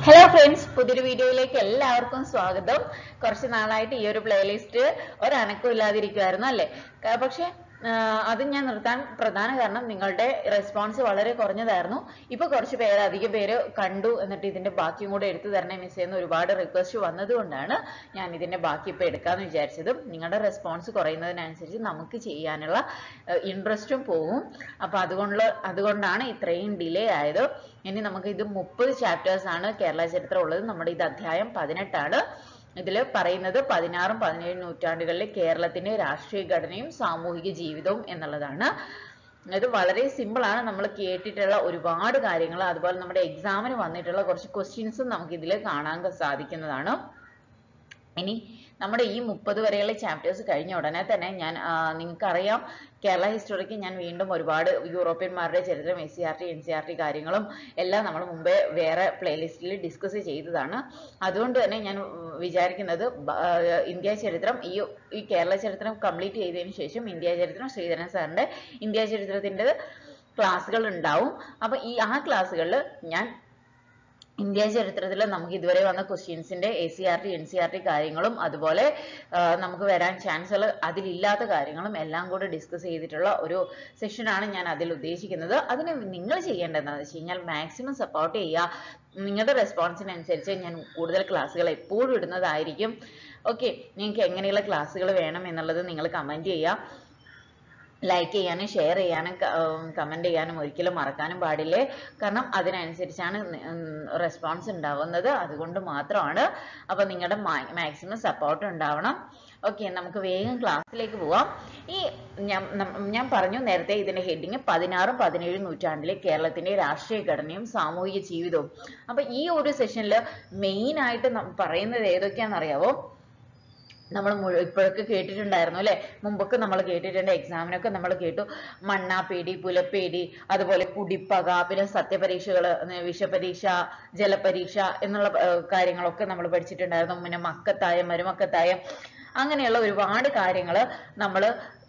Hello friends പുതിയൊരു വീഡിയോയിലേക്ക് എല്ലാവർക്കും സ്വാഗതം കുറച്ച് നാളായിട്ട് ഈ ഒരു പ്ലേലിസ്റ്റ് ഒരനക്കം ഇല്ലാതിരിക്കുമായിരുന്നു അല്ലേ ക- പക്ഷെ ആ, അത് ഞാൻ നിർത്താൻ പ്രധാന കാരണം നിങ്ങളുടെ റെസ്പോൺസ് വളരെ കുറഞ്ഞതായിരുന്നു ഇപ്പൊ കുറച്ച് പേര് അധികം പേര് കണ്ടു എന്നിട്ട് ഇതിന്റെ ബാക്കിയും കൂടെ എടുത്തു തരണേ മിസ് എന്ന് ഒരുപാട് റിക്വസ്റ്റ് വന്നതുകൊണ്ടാണ് ഞാൻ ഇതിന്റെ ബാക്കി ഇപ്പൊ എടുക്കാന്ന് വിചാരിച്ചത് നിങ്ങളുടെ റെസ്പോൺസ് കുറയുന്നതിനനുസരിച്ച് നമുക്ക് ചെയ്യാനുള്ള ഇൻട്രസ്റ്റും പോകും അപ്പൊ അതുകൊണ്ട് അതുകൊണ്ടാണ് ഇത്രയും ഡിലേ ആയത് ഇനി നമുക്ക് ഇത് മുപ്പത് ചാപ്റ്റേഴ്സ് ആണ് കേരള ചരിത്രം ഉള്ളത് നമ്മുടെ ഇത് അധ്യായം പതിനെട്ടാണ് ഇതിൽ പറയുന്നത് പതിനാറും പതിനേഴും നൂറ്റാണ്ടുകളിലെ കേരളത്തിന്റെ രാഷ്ട്രീയ ഘടനയും സാമൂഹിക ജീവിതവും എന്നുള്ളതാണ് ഇത് വളരെ സിമ്പിൾ ആണ് നമ്മൾ കേട്ടിട്ടുള്ള ഒരുപാട് കാര്യങ്ങൾ അതുപോലെ നമ്മുടെ എക്സാമിന് വന്നിട്ടുള്ള കുറച്ച് ക്വസ്റ്റ്യൻസും നമുക്ക് ഇതിൽ കാണാൻ സാധിക്കുന്നതാണ് ഇനി നമ്മുടെ ഈ മുപ്പത് വരെയുള്ള ചാപ്റ്റേഴ്സ് കഴിഞ്ഞ ഉടനെ തന്നെ ഞാൻ നിങ്ങൾക്കറിയാം കേരള ഹിസ്റ്ററിക്ക് ഞാൻ വീണ്ടും ഒരുപാട് യൂറോപ്യന്മാരുടെ ചരിത്രം S C R T N C R T കാര്യങ്ങളും എല്ലാം നമ്മൾ മുമ്പേ വേറെ പ്ലേലിസ്റ്റിൽ ഡിസ്കസ് ചെയ്തതാണ് അതുകൊണ്ട് തന്നെ ഞാൻ ഉം, വിചാരിക്കുന്നത് ബ- ആ, ഇന്ത്യ ചരിത്രം ഈ ഈ കേരള ചരിത്രം കംപ്ലീറ്റ് ചെയ്തതിന് ശേഷം ഇന്ത്യ ചരിത്രം ശ്രീധരൻ സാറിന്റെ ഇന്ത്യ ചരിത്രത്തിന്റെ ക്ലാസ്സുകൾ ഉണ്ടാവും അപ്പൊ ഈ ആ ക്ലാസ്സുകളിൽ ഞാൻ ഇന്ത്യ ചരിത്രത്തിൽ നമുക്ക് ഇതുവരെ വന്ന ക്വസ്റ്റ്യൻസിന്റെ A C R T N C R T കാര്യങ്ങളും അതുപോലെ ആ, നമുക്ക് വരാൻ ചാൻസ് ഉള്ള അതിലില്ലാത്ത കാര്യങ്ങളും എല്ലാം കൂടെ ഡിസ്കസ് ചെയ്തിട്ടുള്ള ഒരു സെഷനാണ് ഞാൻ അതിൽ ഉദ്ദേശിക്കുന്നത് അതിന് നിങ്ങൾ ചെയ്യേണ്ടത് എന്താണെന്ന് വെച്ച് കഴിഞ്ഞാൽ മാക്സിമം സപ്പോർട്ട് ചെയ്യുക നിങ്ങളുടെ റെസ്പോൺസിനനുസരിച്ച് ഞാൻ കൂടുതൽ ക്ലാസ്സുകൾ എപ്പോഴും ഇടുന്നതായിരിക്കും ഓക്കെ നിങ്ങൾക്ക് എങ്ങനെയുള്ള ക്ലാസ്സുകൾ വേണം എന്നുള്ളത് നിങ്ങൾ കമന്റ് ചെയ്യുക ലൈക്ക് ചെയ്യാനും ഷെയർ ചെയ്യാനും കമന്റ് ചെയ്യാനും ഒരിക്കലും മറക്കാനും പാടില്ലേ കാരണം അതിനനുസരിച്ചാണ് റെസ്പോൺസ് ഉണ്ടാവുന്നത് അതുകൊണ്ട് മാത്രമാണ് അപ്പൊ നിങ്ങളുടെ മാക്സിമം സപ്പോർട്ട് ഉണ്ടാവണം ഓക്കെ നമുക്ക് വേഗം ക്ലാസ്സിലേക്ക് പോവാം ഈ ഞാൻ നം- ഞാൻ പറഞ്ഞു നേരത്തെ ഇതിന്റെ ഹെഡിങ് പതിനാറും പതിനേഴും നൂറ്റാണ്ടിലെ കേരളത്തിന്റെ രാഷ്ട്രീയ ഘടനയും സാമൂഹിക ജീവിതവും അപ്പൊ ഈ ഒരു സെഷനിൽ മെയിൻ ആയിട്ട് നം- പറയുന്നത് ഏതൊക്കെയാണെന്നറിയാവോ നമ്മൾ ഇപ്പോഴൊക്കെ കേട്ടിട്ടുണ്ടായിരുന്നു അല്ലെ മുമ്പൊക്കെ നമ്മൾ കേട്ടിട്ടുണ്ട് എക്സാമിനൊക്കെ നമ്മൾ കേട്ടു മണ്ണാപ്പേടി പുലപ്പേടി അതുപോലെ കുടിപ്പക പിന്നെ സത്യപരീക്ഷകൾ വിഷപരീക്ഷ ജലപരീക്ഷ എന്നുള്ള ഏർ, കാര്യങ്ങളൊക്കെ നമ്മൾ പഠിച്ചിട്ടുണ്ടായിരുന്നു പിന്നെ മക്കത്തായം മരുമക്കത്തായം അങ്ങനെയുള്ള ഒരുപാട് കാര്യങ്ങൾ നമ്മൾ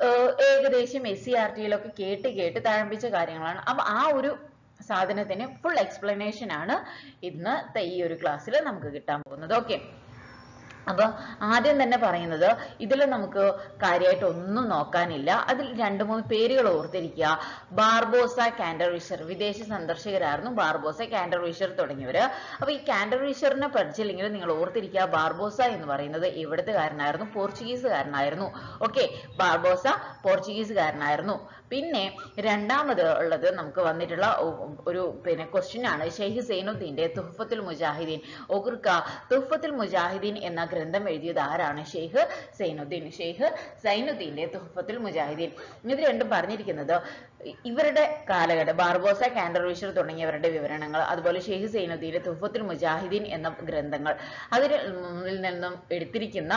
ഏകദേശം എസ് സി ആർ ടിയിലൊക്കെ കേട്ട് കേട്ട് തഴമ്പിച്ച കാര്യങ്ങളാണ് അപ്പൊ ആ ഒരു സാധനത്തിന് ഫുൾ എക്സ്പ്ലനേഷൻ ആണ് ഇന്നത്തെ ഈ ഒരു ക്ലാസ്സിൽ നമുക്ക് കിട്ടാൻ പോകുന്നത് ഓക്കെ അപ്പൊ ആദ്യം തന്നെ പറയുന്നത് ഇതിൽ നമുക്ക് കാര്യമായിട്ട് ഒന്നും നോക്കാനില്ല അതിൽ രണ്ട് മൂന്ന് പേരുകൾ ഓർത്തിരിക്കുക ബാർബോസ കാൻഡർവിഷർ വിദേശ സന്ദർശകരായിരുന്നു ബാർബോസ കാൻഡർവിഷർ തുടങ്ങിയവര് അപ്പൊ ഈ കാൻഡർവിഷറിനെ പഠിച്ചില്ലെങ്കിൽ നിങ്ങൾ ഓർത്തിരിക്കുക ബാർബോസ എന്ന് പറയുന്നത് എവിടത്തുകാരനായിരുന്നു പോർച്ചുഗീസുകാരനായിരുന്നു ഓക്കെ ബാർബോസ പോർച്ചുഗീസുകാരനായിരുന്നു പിന്നെ രണ്ടാമത് ഉള്ളത് നമുക്ക് വന്നിട്ടുള്ള ഒ- ഒരു പിന്നെ ക്വസ്റ്റ്യൻ ആണ് ഷെയ്ഖ് സൈനുദ്ദീന്റെ തുഹഫത്തുൽ മുജാഹിദീൻ ഓർക്ക തുഹഫത്തുൽ മുജാഹിദീൻ എന്ന ഗ്രന്ഥം എഴുതിയത് ആരാണ് ഷെയ്ഖ് സൈനുദ്ദീൻ ഷെയ്ഖ് സൈനുദ്ദീന്റെ തുഹഫത്തുൽ മുജാഹിദീൻ ഇത് രണ്ടും പറഞ്ഞിരിക്കുന്നത് ഇ- ഇവരുടെ കാലഘട്ടം ബാർബോസ കാൻഡർവിഷർ തുടങ്ങിയവരുടെ വിവരണങ്ങൾ അതുപോലെ ഷെയ്ഖ് സൈനുദ്ദീന്റെ തുഹഫത്തുൽ മുജാഹിദീൻ എന്ന ഗ്രന്ഥങ്ങൾ അതിൽ നിന്നും എടുത്തിരിക്കുന്ന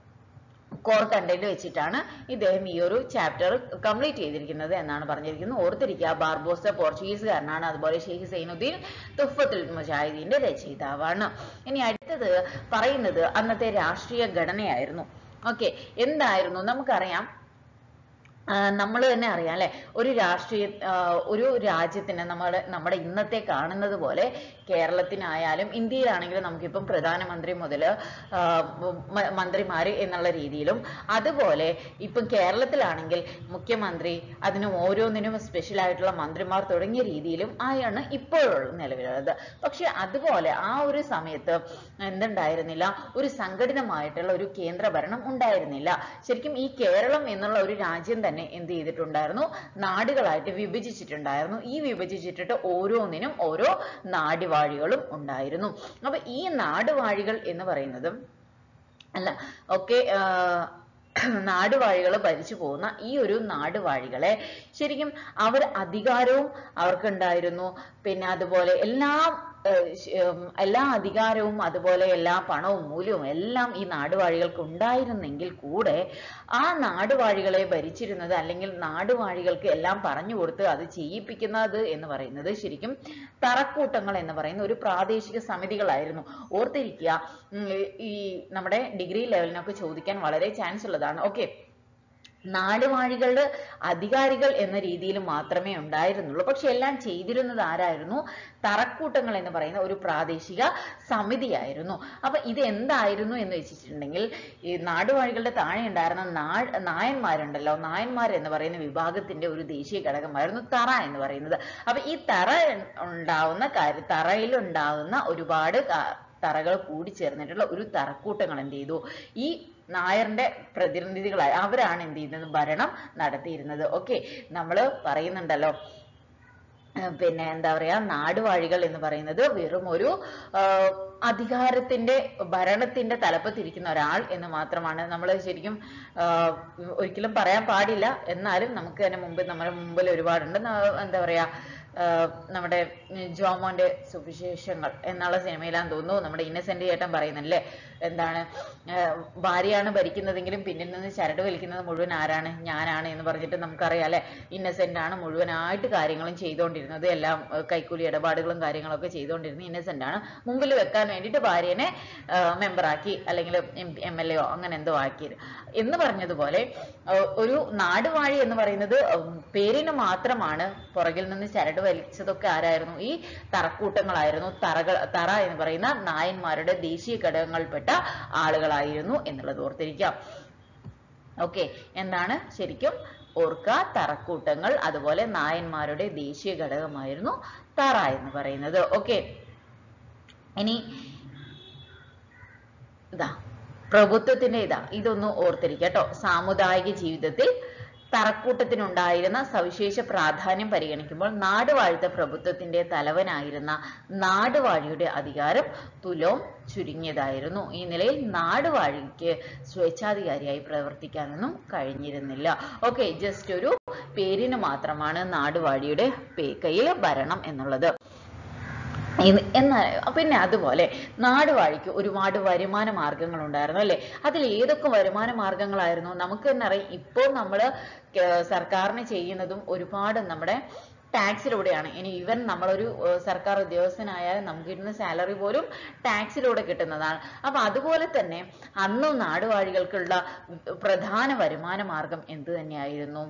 കോർ കണ്ടന്റ് വെച്ചിട്ടാണ് ഇദ്ദേഹം ഈ ഒരു ചാപ്റ്റർ കംപ്ലീറ്റ് ചെയ്തിരിക്കുന്നത് എന്നാണ് പറഞ്ഞിരിക്കുന്നത് ഓർത്തിരിക്കുക ബാർബോസ പോർച്ചുഗീസുകാരനാണ് അതുപോലെ ഷെയ്ഖ് സൈനുദ്ദീൻ തുഫത്തുൽ മുജാഹിദീന്റെ രചയിതാവാണ് ഇനി അടുത്തത് പറയുന്നത് അന്നത്തെ രാഷ്ട്രീയ ഘടനയായിരുന്നു ഓക്കെ എന്തായിരുന്നു നമുക്കറിയാം നമ്മൾ തന്നെ അറിയാം അല്ലെ ഒരു രാഷ്ട്രീയ ആ, ഒരു രാജ്യത്തിന് നമ്മുടെ നമ്മുടെ ഇന്നത്തെ കാണുന്നത് പോലെ കേരളത്തിനായാലും ഇന്ത്യയിലാണെങ്കിലും നമുക്കിപ്പം പ്രധാനമന്ത്രി മുതൽ മന്ത്രിമാര് എന്നുള്ള രീതിയിലും അതുപോലെ ഇപ്പം കേരളത്തിലാണെങ്കിൽ മുഖ്യമന്ത്രി അതിനും ഓരോന്നിനും സ്പെഷ്യൽ ആയിട്ടുള്ള മന്ത്രിമാർ തുടങ്ങിയ രീതിയിലും ആയാണ് ഇപ്പോഴുള്ള നിലവിലുള്ളത് പക്ഷെ അതുപോലെ ആ ഒരു സമയത്ത് എന്തുണ്ടായിരുന്നില്ല ഒരു സംഘടിതമായിട്ടുള്ള ഒരു കേന്ദ്ര ഭരണം ഉണ്ടായിരുന്നില്ല ശരിക്കും ഈ കേരളം എന്നുള്ള ഒരു രാജ്യം തന്നെ എന്ത് ചെയ്തിട്ടുണ്ടായിരുന്നു നാടുകളായിട്ട് വിഭജിച്ചിട്ടുണ്ടായിരുന്നു ഈ വിഭജിച്ചിട്ടിട്ട് ഓരോന്നിനും ഓരോ നാടുവാഴികളും ഉണ്ടായിരുന്നു അപ്പൊ ഈ നാടുവാഴികൾ എന്ന് പറയുന്നത് അല്ല ഒക്കെ നാടുവാഴികൾ ഭരിച്ചു പോകുന്ന ഈ ഒരു നാടുവാഴികളെ ശരിക്കും അവർ അധികാരവും അവർക്കുണ്ടായിരുന്നു പിന്നെ അതുപോലെ എല്ലാം ഏർ ശ- ഉം, എല്ലാ അധികാരവും അതുപോലെ എല്ലാ പണവും മൂല്യവും എല്ലാം ഈ നാടുവാഴികൾക്ക് ഉണ്ടായിരുന്നെങ്കിൽ കൂടെ ആ നാടുവാഴികളെ ഭരിച്ചിരുന്നത് അല്ലെങ്കിൽ നാടുവാഴികൾക്ക് എല്ലാം പറഞ്ഞു കൊടുത്ത് അത് ചെയ്യിപ്പിക്കുന്നത് എന്ന് പറയുന്നത് ശരിക്കും തറക്കൂട്ടങ്ങൾ എന്ന് പറയുന്ന ഒരു പ്രാദേശിക സമിതികളായിരുന്നു ഓർത്തിരിക്കുക ഉം, ഈ നമ്മുടെ ഡിഗ്രി ലെവലിനൊക്കെ ചോദിക്കാൻ വളരെ ചാൻസ് ഉള്ളതാണ് ഓക്കെ നാടുവാഴികളുടെ അധികാരികൾ എന്ന രീതിയിൽ മാത്രമേ ഉണ്ടായിരുന്നുള്ളൂ പക്ഷെ എല്ലാം ചെയ്തിരുന്നത് ആരായിരുന്നു തറക്കൂട്ടങ്ങൾ എന്ന് പറയുന്ന ഒരു പ്രാദേശിക സമിതിയായിരുന്നു അപ്പൊ ഇത് എന്തായിരുന്നു എന്ന് വെച്ചിട്ടുണ്ടെങ്കിൽ ഈ നാടുവാഴികളുടെ താഴെ ഉണ്ടായിരുന്ന നാ നായന്മാരുണ്ടല്ലോ നായന്മാർ എന്ന് പറയുന്ന വിഭാഗത്തിന്റെ ഒരു ദേശീയ ഘടകമായിരുന്നു തറ എന്ന് പറയുന്നത് അപ്പൊ ഈ തറ ഉണ്ടാവുന്ന കാര്യം തറയിൽ ഉണ്ടാകുന്ന ഒരുപാട് കാ- തറകൾ കൂടി ചേർന്നിട്ടുള്ള ഒരു തറക്കൂട്ടങ്ങൾ എന്ത് ചെയ്തു ഈ നായറിന്റെ പ്രതിനിധികളായി അവരാണ് എന്ത് ചെയ്യുന്നത് ഭരണം നടത്തിയിരുന്നത് ഓക്കെ നമ്മൾ പറയുന്നുണ്ടല്ലോ ഏർ പിന്നെ എന്താ പറയാ നാടുവാഴികൾ എന്ന് പറയുന്നത് വെറും ഒരു ആഹ് അധികാരത്തിന്റെ ഭരണത്തിന്റെ തലപ്പത്തിരിക്കുന്ന ഒരാൾ എന്ന് മാത്രമാണ് നമ്മൾ ശരിക്കും ആഹ് ഒരിക്കലും പറയാൻ പാടില്ല എന്നാലും നമുക്ക് തന്നെ മുമ്പ് നമ്മുടെ മുമ്പിൽ ഒരുപാടുണ്ട് ന- എന്താ പറയാ ആഹ് നമ്മുടെ ഉം ജോമോന്റെ സുവിശേഷങ്ങൾ എന്നുള്ള സിനിമയിലാന്ന് തോന്നുന്നു നമ്മുടെ ഇന്നസെന്റ് ചേട്ടൻ പറയുന്നല്ലേ എന്താണ് ആഹ് ഭാര്യയാണ് ഭരിക്കുന്നതെങ്കിലും പിന്നിൽ നിന്ന് ചരട് വലിക്കുന്നത് മുഴുവൻ ആരാണ് ഞാനാണ് എന്ന് പറഞ്ഞിട്ട് നമുക്കറിയാം അല്ലെ ഇന്നസെന്റ് ആണ് മുഴുവനായിട്ട് കാര്യങ്ങളും ചെയ്തുകൊണ്ടിരുന്നത് എല്ലാം ആഹ് കൈക്കൂലി ഇടപാടുകളും കാര്യങ്ങളൊക്കെ ചെയ്തുകൊണ്ടിരുന്നത് ഇന്നസെന്റ് ആണ് മുമ്പിൽ വെക്കാൻ വേണ്ടിയിട്ട് ഭാര്യനെ മെമ്പറാക്കി അല്ലെങ്കിൽ എം എൽ എയോ അങ്ങനെ എന്തോ ആക്കിയത് എന്ന് പറഞ്ഞതുപോലെ ആഹ് ഒരു നാടുവാഴി എന്ന് പറയുന്നത് ഉം പേരിന് മാത്രമാണ് പുറകിൽ നിന്ന് ചരട് വലിച്ചതൊക്കെ ആരായിരുന്നു ഈ തറക്കൂട്ടങ്ങളായിരുന്നു തറകൾ തറ എന്ന് പറയുന്ന നായന്മാരുടെ ദേശീയ ഘടകങ്ങളിൽപ്പെട്ട ആളുകളായിരുന്നു എന്നുള്ളത് ഓർത്തിരിക്കാം ഓക്കെ എന്താണ് ശരിക്കും ഓർക്ക തറക്കൂട്ടങ്ങൾ അതുപോലെ നായന്മാരുടെ ദേശീയ ഘടകമായിരുന്നു തറ എന്ന് പറയുന്നത് ഓക്കെ ഇനി ഇതാ പ്രഭുത്വത്തിന്റെ ഇതാ ഇതൊന്ന് ഓർത്തിരിക്കുക കേട്ടോ സാമുദായിക ജീവിതത്തിൽ തറക്കൂട്ടത്തിനുണ്ടായിരുന്ന സവിശേഷ പ്രാധാന്യം പരിഗണിക്കുമ്പോൾ നാടുവാഴുത്ത പ്രഭുത്വത്തിന്റെ തലവനായിരുന്ന നാടുവാഴിയുടെ അധികാരം തുലോം ചുരുങ്ങിയതായിരുന്നു ഈ നിലയിൽ നാടുവാഴിക്ക് സ്വേച്ഛാധികാരിയായി പ്രവർത്തിക്കാനൊന്നും കഴിഞ്ഞിരുന്നില്ല ഓക്കെ ജസ്റ്റ് ഒരു പേരിന് മാത്രമാണ് നാടുവാഴിയുടെ പേ- കയ്യിൽ ഭരണം എന്നുള്ളത് ഇന്ന് എന്നാൽ പിന്നെ അതുപോലെ നാടുവാഴിക്ക് ഒരുപാട് വരുമാന മാർഗങ്ങൾ ഉണ്ടായിരുന്നു അല്ലെ അതിൽ ഏതൊക്കെ വരുമാന മാർഗങ്ങളായിരുന്നു നമുക്ക് തന്നെ അറിയാം ഇപ്പോൾ നമ്മൾ സർക്കാരിന് ചെയ്യുന്നതും ഒരുപാട് നമ്മുടെ ടാക്സിലൂടെയാണ് ഇനി ഈവൻ നമ്മളൊരു ഏർ സർക്കാർ ഉദ്യോഗസ്ഥനായാലും നമുക്ക് കിട്ടുന്ന സാലറി പോലും ടാക്സിലൂടെ കിട്ടുന്നതാണ് അപ്പൊ അതുപോലെ തന്നെ അന്നും നാടുവാഴികൾക്കുള്ള പ്രധാന വരുമാന മാർഗം എന്ത് തന്നെയായിരുന്നു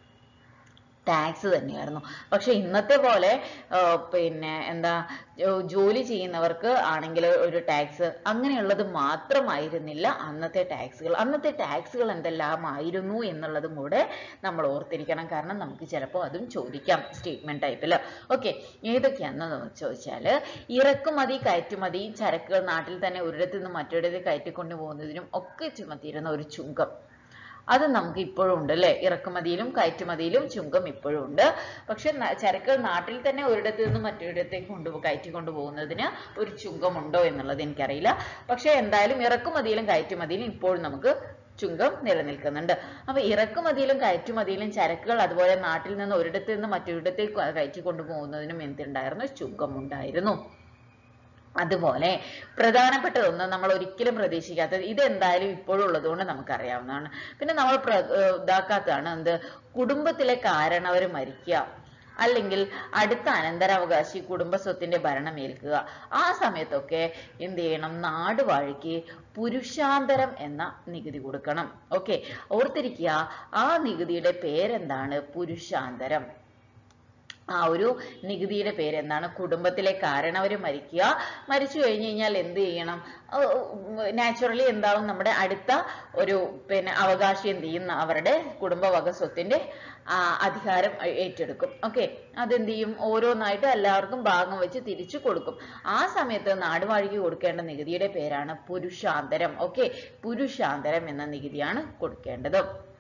ടാക്സ് തന്നെയായിരുന്നു പക്ഷെ ഇന്നത്തെ പോലെ ആ, പിന്നെ എന്താ ജോ- ജോലി ചെയ്യുന്നവർക്ക് ആണെങ്കിൽ ഒരു ടാക്സ് അങ്ങനെയുള്ളത് മാത്രമായിരുന്നില്ല അന്നത്തെ ടാക്സുകൾ അന്നത്തെ ടാക്സുകൾ എന്തെല്ലാമായിരുന്നു എന്നുള്ളതും കൂടെ നമ്മൾ ഓർത്തിരിക്കണം കാരണം നമുക്ക് ചിലപ്പോൾ അതും ചോദിക്കാം സ്റ്റേറ്റ്മെന്റ് ടൈപ്പിൽ ഓക്കെ ഏതൊക്കെയാണെന്ന് ചോദിച്ചാൽ ഇറക്കുമതി കയറ്റുമതി ചരക്കുകൾ നാട്ടിൽ തന്നെ ഒരിടത്തു നിന്ന് മറ്റൊരിടത്ത് കയറ്റിക്കൊണ്ടു പോകുന്നതിനും ഒക്കെ ചുമത്തിയിരുന്ന ഒരു ചുങ്കം അത് നമുക്ക് ഇപ്പോഴും ഉണ്ട് അല്ലെ ഇറക്കുമതിയിലും കയറ്റുമതിയിലും ചുങ്കം ഇപ്പോഴും ഉണ്ട് പക്ഷെ ന- ചരക്കുകൾ നാട്ടിൽ തന്നെ ഒരിടത്ത് നിന്ന് മറ്റൊരിടത്തേക്ക് കൊണ്ടു കയറ്റി കൊണ്ടുപോകുന്നതിന് ഒരു ചുങ്കമുണ്ടോ എന്നുള്ളത് എനിക്കറിയില്ല പക്ഷെ എന്തായാലും ഇറക്കുമതിയിലും കയറ്റുമതിയിലും ഇപ്പോഴും നമുക്ക് ചുങ്കം നിലനിൽക്കുന്നുണ്ട് അപ്പൊ ഇറക്കുമതിയിലും കയറ്റുമതിയിലും ചരക്കുകൾ അതുപോലെ നാട്ടിൽ നിന്ന് ഒരിടത്ത് നിന്ന് മറ്റൊരിടത്തേക്ക് കയറ്റി കൊണ്ടുപോകുന്നതിനും എന്തുണ്ടായിരുന്നു ചുങ്കം ഉണ്ടായിരുന്നു അതുപോലെ പ്രധാനപ്പെട്ടതൊന്നും നമ്മൾ ഒരിക്കലും പ്രതീക്ഷിക്കാത്തത് ഇത് എന്തായാലും ഇപ്പോഴും ഉള്ളതുകൊണ്ട് നമുക്കറിയാവുന്നതാണ് പിന്നെ നമ്മൾ പ്ര ഏർ ഇതാക്കാത്തതാണ് എന്ത് കുടുംബത്തിലെ കാരണവർ മരിക്കുക അല്ലെങ്കിൽ അടുത്ത അനന്തരാവകാശി കുടുംബ സ്വത്തിന്റെ ഭരണം ഏൽക്കുക ആ സമയത്തൊക്കെ എന്ത് ചെയ്യണം നാടുവാഴിക്ക് പുരുഷാന്തരം എന്ന നികുതി കൊടുക്കണം ഓക്കെ ഓർത്തിരിക്കുക ആ നികുതിയുടെ പേരെന്താണ് പുരുഷാന്തരം ആ ഒരു നികുതിയുടെ പേര് എന്താണ് കുടുംബത്തിലെ കാരണവര് മരിക്കുക മരിച്ചു കഴിഞ്ഞു കഴിഞ്ഞാൽ എന്ത് ചെയ്യണം നാച്ചുറലി എന്താവും നമ്മുടെ അടുത്ത ഒരു പിന്നെ അവകാശി എന്ത് ചെയ്യും അവരുടെ കുടുംബവക സ്വത്തിന്റെ ആ, അധികാരം ഏ- ഏറ്റെടുക്കും ഓക്കെ അതെന്ത് ചെയ്യും ഓരോന്നായിട്ട് എല്ലാവർക്കും ഭാഗം വെച്ച് തിരിച്ചു കൊടുക്കും ആ സമയത്ത് നാടുവാഴിക്ക് കൊടുക്കേണ്ട നികുതിയുടെ പേരാണ് പുരുഷാന്തരം ഓക്കെ പുരുഷാന്തരം എന്ന നികുതിയാണ് കൊടുക്കേണ്ടത്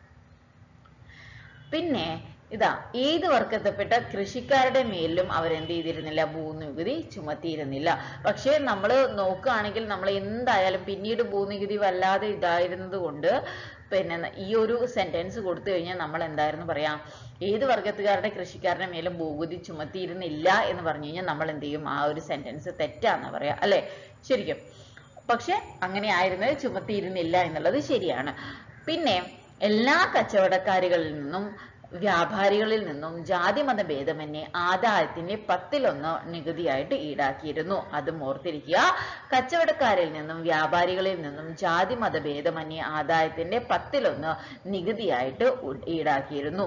പിന്നെ ഇതാ ഏത് വർഗത്തിൽപ്പെട്ട കൃഷിക്കാരുടെ മേലിലും അവർ എന്ത് ചെയ്തിരുന്നില്ല ഭൂനികുതി ചുമത്തിയിരുന്നില്ല പക്ഷേ നമ്മൾ നോക്കുകയാണെങ്കിൽ നമ്മൾ എന്തായാലും പിന്നീട് ഭൂനികുതി വല്ലാതെ ഇതായിരുന്നത് കൊണ്ട് പിന്നെ ന- ഈ ഒരു സെന്റൻസ് കൊടുത്തു കഴിഞ്ഞാൽ നമ്മൾ എന്തായിരുന്നു പറയാ ഏത് വർഗത്തുകാരുടെ കൃഷിക്കാരുടെ മേലും ഭൂനികുതി ചുമത്തിയിരുന്നില്ല എന്ന് പറഞ്ഞു കഴിഞ്ഞാൽ നമ്മൾ എന്ത് ചെയ്യും ആ ഒരു സെന്റൻസ് തെറ്റാന്ന് പറയാ അല്ലെ ശരിക്കും പക്ഷെ അങ്ങനെ ആയിരുന്നത് ചുമത്തിയിരുന്നില്ല എന്നുള്ളത് ശരിയാണ് പിന്നെ എല്ലാ കച്ചവടക്കാരികളിൽ നിന്നും വ്യാപാരികളിൽ നിന്നും ജാതിമത ഭേദമന്യേ ആദായത്തിന്റെ പത്തിലൊന്ന് നികുതിയായിട്ട് ഈടാക്കിയിരുന്നു അതും ഓർത്തിരിക്കുക കച്ചവടക്കാരിൽ നിന്നും വ്യാപാരികളിൽ നിന്നും ജാതിമത ഭേദമന്യേ ആദായത്തിന്റെ പത്തിലൊന്ന് നികുതിയായിട്ട് ഉ- ഈടാക്കിയിരുന്നു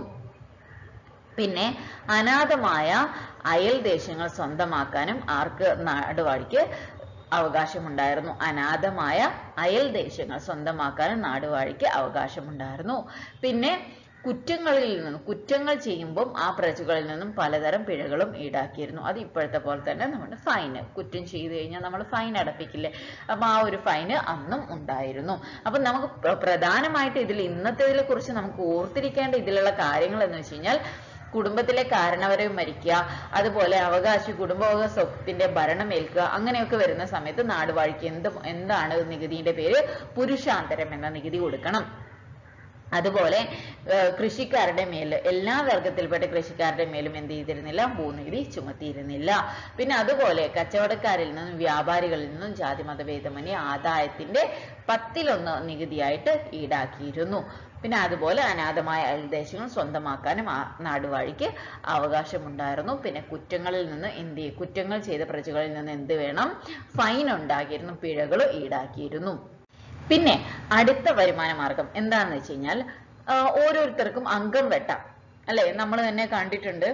പിന്നെ അനാഥമായ അയൽ ദേശങ്ങൾ സ്വന്തമാക്കാനും ആർക്ക് നാടുവാഴിക്ക് അവകാശമുണ്ടായിരുന്നു അനാഥമായ അയൽ ദേശങ്ങൾ സ്വന്തമാക്കാനും നാടുവാഴിക്ക് അവകാശമുണ്ടായിരുന്നു പിന്നെ കുറ്റങ്ങളിൽ നിന്നും കുറ്റങ്ങൾ ചെയ്യുമ്പം ആ പ്രജകളിൽ നിന്നും പലതരം പിഴകളും ഈടാക്കിയിരുന്നു അത് ഇപ്പോഴത്തെ പോലെ തന്നെ നമ്മുടെ ഫൈന് കുറ്റം ചെയ്തു കഴിഞ്ഞാൽ നമ്മൾ ഫൈൻ അടപ്പിക്കില്ലേ അപ്പൊ ആ ഒരു ഫൈന് അന്നും ഉണ്ടായിരുന്നു അപ്പൊ നമുക്ക് പ്ര- പ്രധാനമായിട്ട് ഇതിൽ ഇന്നത്തേതിനെ കുറിച്ച് നമുക്ക് ഓർത്തിരിക്കേണ്ട ഇതിലുള്ള കാര്യങ്ങൾ എന്ന് വെച്ച് കഴിഞ്ഞാൽ കുടുംബത്തിലെ കാരണവരെ മരിക്കുക അതുപോലെ അവകാശി കുടുംബവക സ്വത്തിന്റെ ഭരണം ഏൽക്കുക അങ്ങനെയൊക്കെ വരുന്ന സമയത്ത് നാടുവാഴിക്ക് എന്ത് എന്താണ് നികുതിയുടെ പേര് പുരുഷാന്തരം എന്ന നികുതി കൊടുക്കണം അതുപോലെ ഏഹ് കൃഷിക്കാരുടെ മേൽ എല്ലാ വർഗത്തിൽപ്പെട്ട കൃഷിക്കാരുടെ മേലും എന്ത് ചെയ്തിരുന്നില്ല ഭൂനികുതി ചുമത്തിയിരുന്നില്ല പിന്നെ അതുപോലെ കച്ചവടക്കാരിൽ നിന്നും വ്യാപാരികളിൽ നിന്നും ജാതി മതഭേദമന്യേ ആദായത്തിന്റെ പത്തിലൊന്ന് നികുതിയായിട്ട് ഈടാക്കിയിരുന്നു പിന്നെ അതുപോലെ അനാഥമായ അയൽദേശങ്ങൾ സ്വന്തമാക്കാനും ആ നാടുവാഴിക്ക് അവകാശമുണ്ടായിരുന്നു പിന്നെ കുറ്റങ്ങളിൽ നിന്ന് എന്ത് ചെയ്യും? കുറ്റങ്ങൾ ചെയ്ത പ്രജകളിൽ നിന്ന് എന്ത് വേണം ഫൈൻ ഉണ്ടാക്കിയിരുന്നു പിഴകൾ ഈടാക്കിയിരുന്നു പിന്നെ അടുത്ത വരുമാന മാർഗം എന്താണെന്ന് വെച്ച് കഴിഞ്ഞാൽ ആ, ഓരോരുത്തർക്കും അംഗം വെട്ടാം അല്ലെ നമ്മൾ തന്നെ കണ്ടിട്ടുണ്ട്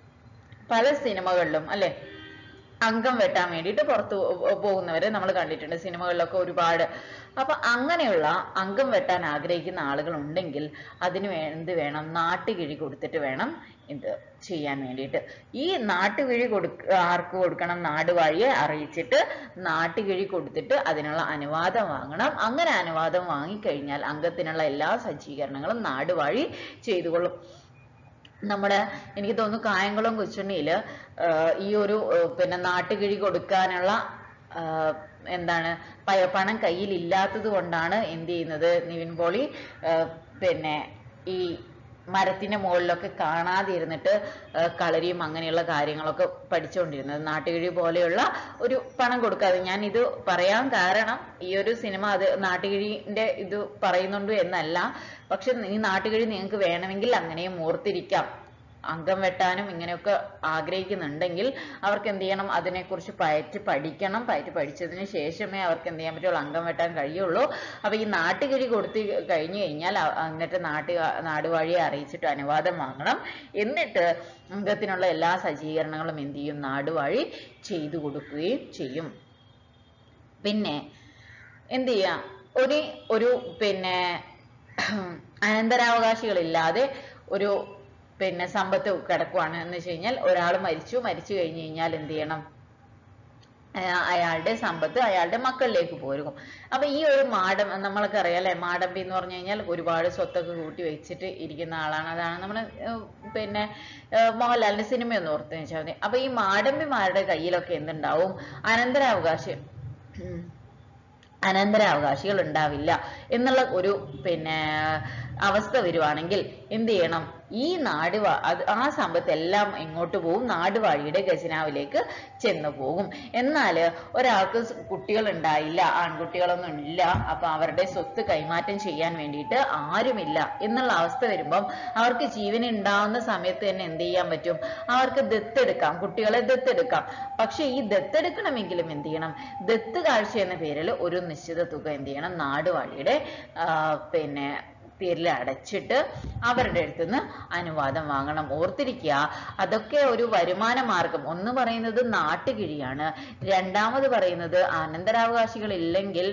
പല സിനിമകളിലും അല്ലെ അംഗം വെട്ടാൻ വേണ്ടിയിട്ട് പുറത്തു പോ- പോകുന്നവരെ നമ്മൾ കണ്ടിട്ടുണ്ട് സിനിമകളിലൊക്കെ ഒരുപാട് അപ്പൊ അങ്ങനെയുള്ള അംഗം വെട്ടാൻ ആഗ്രഹിക്കുന്ന ആളുകൾ ഉണ്ടെങ്കിൽ അതിന് വേ- എന്ത് വേണം നാട്ടുകിഴി കൊടുത്തിട്ട് വേണം ഇത് ചെയ്യാൻ വേണ്ടിയിട്ട് ഈ നാട്ടുകിഴി കൊടുക്ക ആർക്ക് കൊടുക്കണം നാടുവാഴിയെ അറിയിച്ചിട്ട് നാട്ടുകിഴി കൊടുത്തിട്ട് അതിനുള്ള അനുവാദം വാങ്ങണം അങ്ങനെ അനുവാദം വാങ്ങിക്കഴിഞ്ഞാൽ അംഗത്തിനുള്ള എല്ലാ സജ്ജീകരണങ്ങളും നാടുവാഴി ചെയ്തുകൊള്ളും നമ്മുടെ എനിക്ക് തോന്നുന്നു കായംകുളം കൊച്ചുണ്ണിയില് ആഹ് ഈ ഒരു ആഹ് പിന്നെ നാട്ടുകിഴി കൊടുക്കാനുള്ള ആഹ് എന്താണ് പ- പണം കയ്യിൽ ഇല്ലാത്തത് കൊണ്ടാണ് എന്ത് ചെയ്യുന്നത് നിവിൻ പോളി ആഹ് പിന്നെ ഈ മരത്തിന്റെ മുകളിലൊക്കെ കാണാതെ ഇരുന്നിട്ട് ആഹ് കളരിയും അങ്ങനെയുള്ള കാര്യങ്ങളൊക്കെ പഠിച്ചുകൊണ്ടിരുന്നത് നാട്ടുകിഴി പോലെയുള്ള ഒരു പണം കൊടുക്കാതെ ഞാൻ ഇത് പറയാൻ കാരണം ഈ ഒരു സിനിമ അത് നാട്ടുകിഴിന്റെ ഇത് പറയുന്നുണ്ട് എന്നല്ല പക്ഷെ ഈ നാട്ടുകിഴി നിങ്ങൾക്ക് വേണമെങ്കിൽ അങ്ങനെയും ഓർത്തിരിക്കാം അംഗം വെട്ടാനും ഇങ്ങനെയൊക്കെ ആഗ്രഹിക്കുന്നുണ്ടെങ്കിൽ അവർക്ക് എന്ത് ചെയ്യണം അതിനെക്കുറിച്ച് പയറ്റി പഠിക്കണം പയറ്റി പഠിച്ചതിന് ശേഷമേ അവർക്ക് എന്ത് ചെയ്യാൻ പറ്റുള്ളൂ അംഗം വെട്ടാൻ കഴിയുള്ളൂ അപ്പൊ ഈ നാട്ടുകിഴി കൊടുത്ത് കഴിഞ്ഞു കഴിഞ്ഞാൽ അ- എന്നിട്ട് നാട്ടു നാടുവാഴിയെ അറിയിച്ചിട്ട് അനുവാദം വാങ്ങണം എന്നിട്ട് അംഗത്തിനുള്ള എല്ലാ സജ്ജീകരണങ്ങളും എന്ത് ചെയ്യും നാടുവാഴി ചെയ്തു കൊടുക്കുകയും ചെയ്യും പിന്നെ എന്ത് ചെയ്യാം ഒരു ഒരു പിന്നെ അനന്തരാവകാശികളില്ലാതെ ഒരു പിന്നെ സമ്പത്ത് കിടക്കുവാണ് എന്ന് വെച്ച് കഴിഞ്ഞാൽ ഒരാൾ മരിച്ചു മരിച്ചു കഴിഞ്ഞു കഴിഞ്ഞാൽ എന്ത് ചെയ്യണം അയാ- അയാളുടെ സമ്പത്ത് അയാളുടെ മക്കളിലേക്ക് പോരും അപ്പൊ ഈ ഒരു മാടം നമ്മളൊക്കെ അറിയാം അല്ലെ മാടമ്പി എന്ന് പറഞ്ഞു കഴിഞ്ഞാൽ ഒരുപാട് സ്വത്തൊക്കെ കൂട്ടി വെച്ചിട്ട് ഇരിക്കുന്ന ആളാണ് അതാണ് നമ്മുടെ ഏർ, പിന്നെ ഏർ, മോഹൻലാലിന്റെ സിനിമയൊന്നും ഓർത്ത് വെച്ചാൽ മതി അപ്പൊ ഈ മാടമ്പിമാരുടെ കയ്യിലൊക്കെ എന്തുണ്ടാവും അനന്തരാവകാശം ഉം, അനന്തരാവകാശികൾ ഉണ്ടാവില്ല എന്നുള്ള ഒരു പിന്നെ അവസ്ഥ വരുവാണെങ്കിൽ എന്ത് ചെയ്യണം ഈ നാട് വാ- അത് ആ സമ്പത്ത് എല്ലാം എങ്ങോട്ട് പോകും നാടുവാഴിയുടെ ഖജനാവിലേക്ക് ചെന്നു പോകും എന്നാല് ഒരാൾക്ക് സ് കുട്ടികൾ ഉണ്ടായില്ല ആൺകുട്ടികളൊന്നും ഇല്ല അപ്പൊ അവരുടെ സ്വത്ത് കൈമാറ്റം ചെയ്യാൻ വേണ്ടിയിട്ട് ആരുമില്ല എന്നുള്ള അവസ്ഥ വരുമ്പം അവർക്ക് ജീവൻ ഉണ്ടാവുന്ന സമയത്ത് തന്നെ എന്ത് ചെയ്യാൻ പറ്റും അവർക്ക് ദത്തെടുക്കാം കുട്ടികളെ ദത്തെടുക്കാം പക്ഷെ ഈ ദത്തെടുക്കണമെങ്കിലും എന്ത് ചെയ്യണം ദത്ത് കാഴ്ച എന്ന പേരിൽ ഒരു നിശ്ചിത തുക എന്ത് ചെയ്യണം നാടുവാഴിയുടെ ആ, പിന്നെ പേരിൽ അടച്ചിട്ട് അവരുടെ അടുത്തുനിന്ന് അനുവാദം വാങ്ങണം ഓർത്തിരിക്കുക അതൊക്കെ ഒരു വരുമാന മാർഗം ഒന്ന് പറയുന്നത് നാട്ടുകിഴിയാണ് രണ്ടാമത് പറയുന്നത് അനന്തരാവകാശികൾ ഇല്ലെങ്കിൽ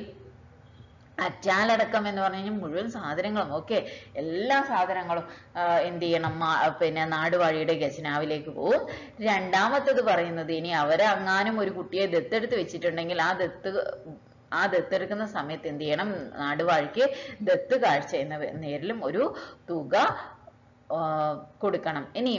അറ്റാലടക്കം എന്ന് പറഞ്ഞു കഴിഞ്ഞാൽ മുഴുവൻ സാധനങ്ങളും ഓക്കെ എല്ലാ സാധനങ്ങളും ആ, എന്ത് ചെയ്യണം മാ- പിന്നെ നാടുവാഴിയുടെ ഖജനാവിലേക്ക് പോകും രണ്ടാമത്തത് പറയുന്നത് ഇനി അവരങ്ങാനും ഒരു കുട്ടിയെ ദത്തെടുത്ത് വെച്ചിട്ടുണ്ടെങ്കിൽ ആ ദത്ത് ആ ദത്തെടുക്കുന്ന സമയത്ത് എന്ത് ചെയ്യണം നാടുവാഴിക്ക് ദത്ത് കാഴ്ച എന്ന പേരിലും ഒരു തുക ആ, കൊടുക്കണം ഇനി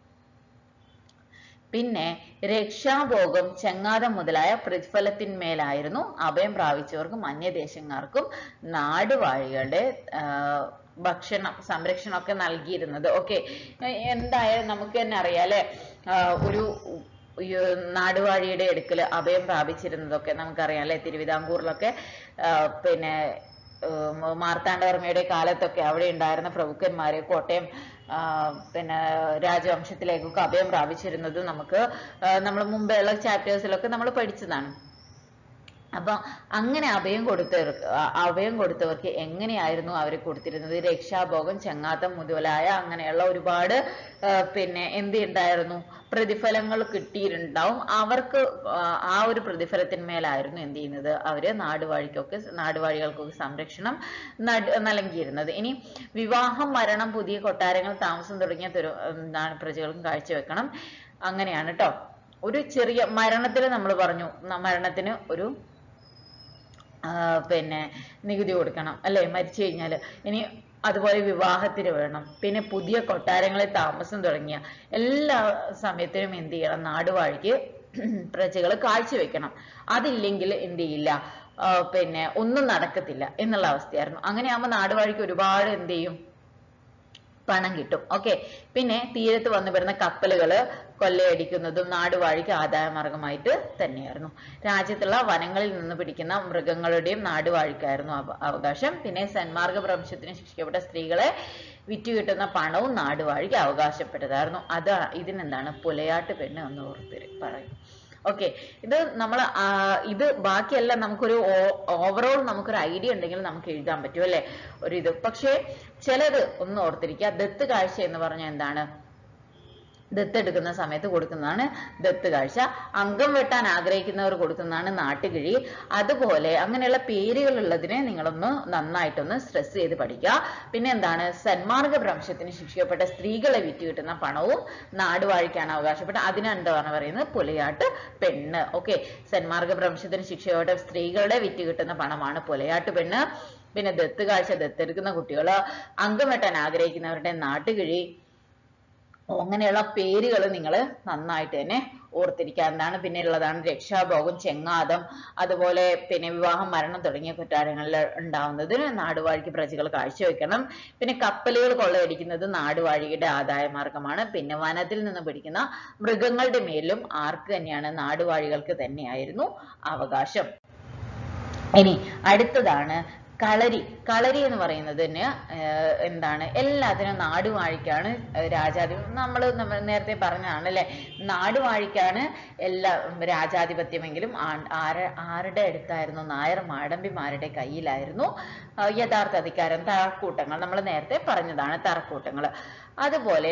പിന്നെ രക്ഷാഭോഗം ചെങ്ങാതം മുതലായ പ്രതിഫലത്തിന്മേലായിരുന്നു അഭയം പ്രാപിച്ചവർക്കും അന്യദേശക്കാർക്കും നാടുവാഴികളുടെ ആ, ഭക്ഷണം സംരക്ഷണമൊക്കെ നൽകിയിരുന്നത് ഓക്കെ എന്തായാലും നമുക്ക് തന്നെ അറിയാം അല്ലെ ഒരു ഈ നാടുവാഴിയുടെ അടുക്കൽ അഭയം പ്രാപിച്ചിരുന്നതൊക്കെ നമുക്കറിയാം അല്ലെ തിരുവിതാംകൂറിലൊക്കെ ആ, പിന്നെ ഏർ മാർത്താണ്ഡവർമ്മയുടെ കാലത്തൊക്കെ അവിടെ ഉണ്ടായിരുന്ന പ്രഭുക്കന്മാര് കോട്ടയം ആ, പിന്നെ രാജവംശത്തിലേക്കൊക്കെ അഭയം പ്രാപിച്ചിരുന്നത് നമുക്ക് നമ്മൾ മുമ്പെയുള്ള ചാപ്റ്റേഴ്സിലൊക്കെ നമ്മൾ പഠിച്ചതാണ് അപ്പൊ അങ്ങനെ അഭയം കൊടുത്തവർക്ക് അ- അഭയം കൊടുത്തവർക്ക് എങ്ങനെയായിരുന്നു അവർ കൊടുത്തിരുന്നത് രക്ഷാഭോഗം ചങ്ങാത്തം മുതലായ അങ്ങനെയുള്ള ഒരുപാട് ആ, പിന്നെ എന്ത് ഉണ്ടായിരുന്നു പ്രതിഫലങ്ങൾ കിട്ടിയിട്ടുണ്ടാവും അവർക്ക് ആ, ആ ഒരു പ്രതിഫലത്തിന്മേലായിരുന്നു എന്ത് ചെയ്യുന്നത് അവര് നാടുവാഴിക്കൊക്കെ നാടുവാഴികൾക്കൊക്കെ സംരക്ഷണം നട്- നൽകിയിരുന്നത് ഇനി വിവാഹം മരണം പുതിയ കൊട്ടാരങ്ങൾ താമസം തുടങ്ങിയ തുര എന്താണ് പ്രജകൾക്കും കാഴ്ചവെക്കണം അങ്ങനെയാണ് കേട്ടോ ഒരു ചെറിയ മരണത്തിന് നമ്മൾ പറഞ്ഞു ന- മരണത്തിന് ഒരു ആ, പിന്നെ നികുതി കൊടുക്കണം അല്ലെ മരിച്ചു കഴിഞ്ഞാൽ ഇനി അതുപോലെ വിവാഹത്തിന് വേണം പിന്നെ പുതിയ കൊട്ടാരങ്ങളിൽ താമസം തുടങ്ങിയ എല്ലാ സമയത്തിനും എന്ത് ചെയ്യണം നാടുവാഴിക്ക് പ്രജകൾ കാഴ്ചവെക്കണം അതില്ലെങ്കിൽ എന്ത് ചെയ്യില്ല ആ, പിന്നെ ഒന്നും നടക്കത്തില്ല എന്നുള്ള അവസ്ഥയായിരുന്നു അങ്ങനെയാകുമ്പോൾ നാടുവാഴിക്ക് ഒരുപാട് എന്ത് ചെയ്യും പണം കിട്ടും ഓക്കെ പിന്നെ തീരത്ത് വന്നു വരുന്ന കപ്പലുകള് കൊള്ളയടിക്കുന്നതും നാടുവാഴിക്ക് ആദായ മാർഗമായിട്ട് തന്നെയായിരുന്നു രാജ്യത്തുള്ള വനങ്ങളിൽ നിന്ന് പിടിക്കുന്ന മൃഗങ്ങളുടെയും നാടുവാഴിക്കായിരുന്നു അവ- അവകാശം പിന്നെ സന്മാർഗ ഭ്രംശത്തിന് ശിക്ഷിക്കപ്പെട്ട സ്ത്രീകളെ വിറ്റ് കിട്ടുന്ന പണവും നാടുവാഴിക്ക് അവകാശപ്പെട്ടതായിരുന്നു അത് ഇതിനെന്താണ് പുലയാട്ട് പെണ്ണ് എന്ന് ഓർത്ത് പറയും ഓക്കെ ഇത് നമ്മൾ ഇത് ബാക്കിയെല്ലാം നമുക്കൊരു ഓവറോൾ നമുക്കൊരു ഐഡിയ ഉണ്ടെങ്കിൽ നമുക്ക് എഴുതാൻ പറ്റും അല്ലെ ഒരു ഇത് പക്ഷേ ചിലത് ഒന്ന് ഓർത്തിരിക്കുക ദത്ത് കാഴ്ച എന്ന് പറഞ്ഞാൽ എന്താണ് ദത്തെടുക്കുന്ന സമയത്ത് കൊടുക്കുന്നതാണ് ദത്ത് കാഴ്ച അംഗം വെട്ടാൻ ആഗ്രഹിക്കുന്നവർ കൊടുക്കുന്നതാണ് നാട്ടുകിഴി അതുപോലെ അങ്ങനെയുള്ള പേരുകൾ ഉള്ളതിനെ നിങ്ങളൊന്ന് നന്നായിട്ടൊന്ന് സ്ട്രെസ് ചെയ്ത് പഠിക്കുക പിന്നെ എന്താണ് സന്മാർഗ ഭ്രംശത്തിന് ശിക്ഷിക്കപ്പെട്ട സ്ത്രീകളെ വിറ്റ് കിട്ടുന്ന പണവും നാടുവാഴിക്കാണ് അവകാശപ്പെട്ട അതിനെന്താണ് പറയുന്നത് പുലയാട്ട് പെണ്ണ് ഓക്കെ സന്മാർഗ ഭ്രംശത്തിന് ശിക്ഷയോടെ സ്ത്രീകളുടെ വിറ്റ് കിട്ടുന്ന പണമാണ് പുലയാട്ട് പെണ്ണ് പിന്നെ ദത്ത് കാഴ്ച ദത്തെടുക്കുന്ന കുട്ടികള് അംഗം വെട്ടാൻ ആഗ്രഹിക്കുന്നവരുടെ നാട്ടുകിഴി അങ്ങനെയുള്ള പേരുകൾ നിങ്ങൾ നന്നായിട്ട് തന്നെ ഓർത്തിരിക്കുക എന്താണ് പിന്നെ ഉള്ളതാണ് രക്ഷാഭോഗം ചെങ്ങാതം അതുപോലെ പിന്നെ വിവാഹം മരണം തുടങ്ങിയ കുറ്റാരങ്ങളിൽ ഉണ്ടാവുന്നതിന് നാടുവാഴിക്ക് പ്രജകൾ കാഴ്ചവെക്കണം പിന്നെ കപ്പലുകൾ കൊള്ളയടിക്കുന്നത് നാടുവാഴിയുടെ ആദായ മാർഗമാണ് പിന്നെ വനത്തിൽ നിന്ന് പിടിക്കുന്ന മൃഗങ്ങളുടെ മേലും ആർക്ക് തന്നെയാണ് നാടുവാഴികൾക്ക് തന്നെയായിരുന്നു അവകാശം ഇനി അടുത്തതാണ് കളരി കളരി എന്ന് പറയുന്നതിന് ഏർ എന്താണ് എല്ലാത്തിനും നാടുവാഴിക്കാണ് രാജാധി നമ്മൾ നമ്മൾ നേരത്തെ പറഞ്ഞതാണ് അല്ലെ നാടുവാഴിക്കാണ് എല്ലാ രാജാധിപത്യമെങ്കിലും ആ- ആര ആരുടെ അടുത്തായിരുന്നു നായർ മാടമ്പിമാരുടെ കയ്യിലായിരുന്നു ആ, യഥാർത്ഥ അധികാരം തറക്കൂട്ടങ്ങൾ നമ്മൾ നേരത്തെ പറഞ്ഞതാണ് തറക്കൂട്ടങ്ങൾ അതുപോലെ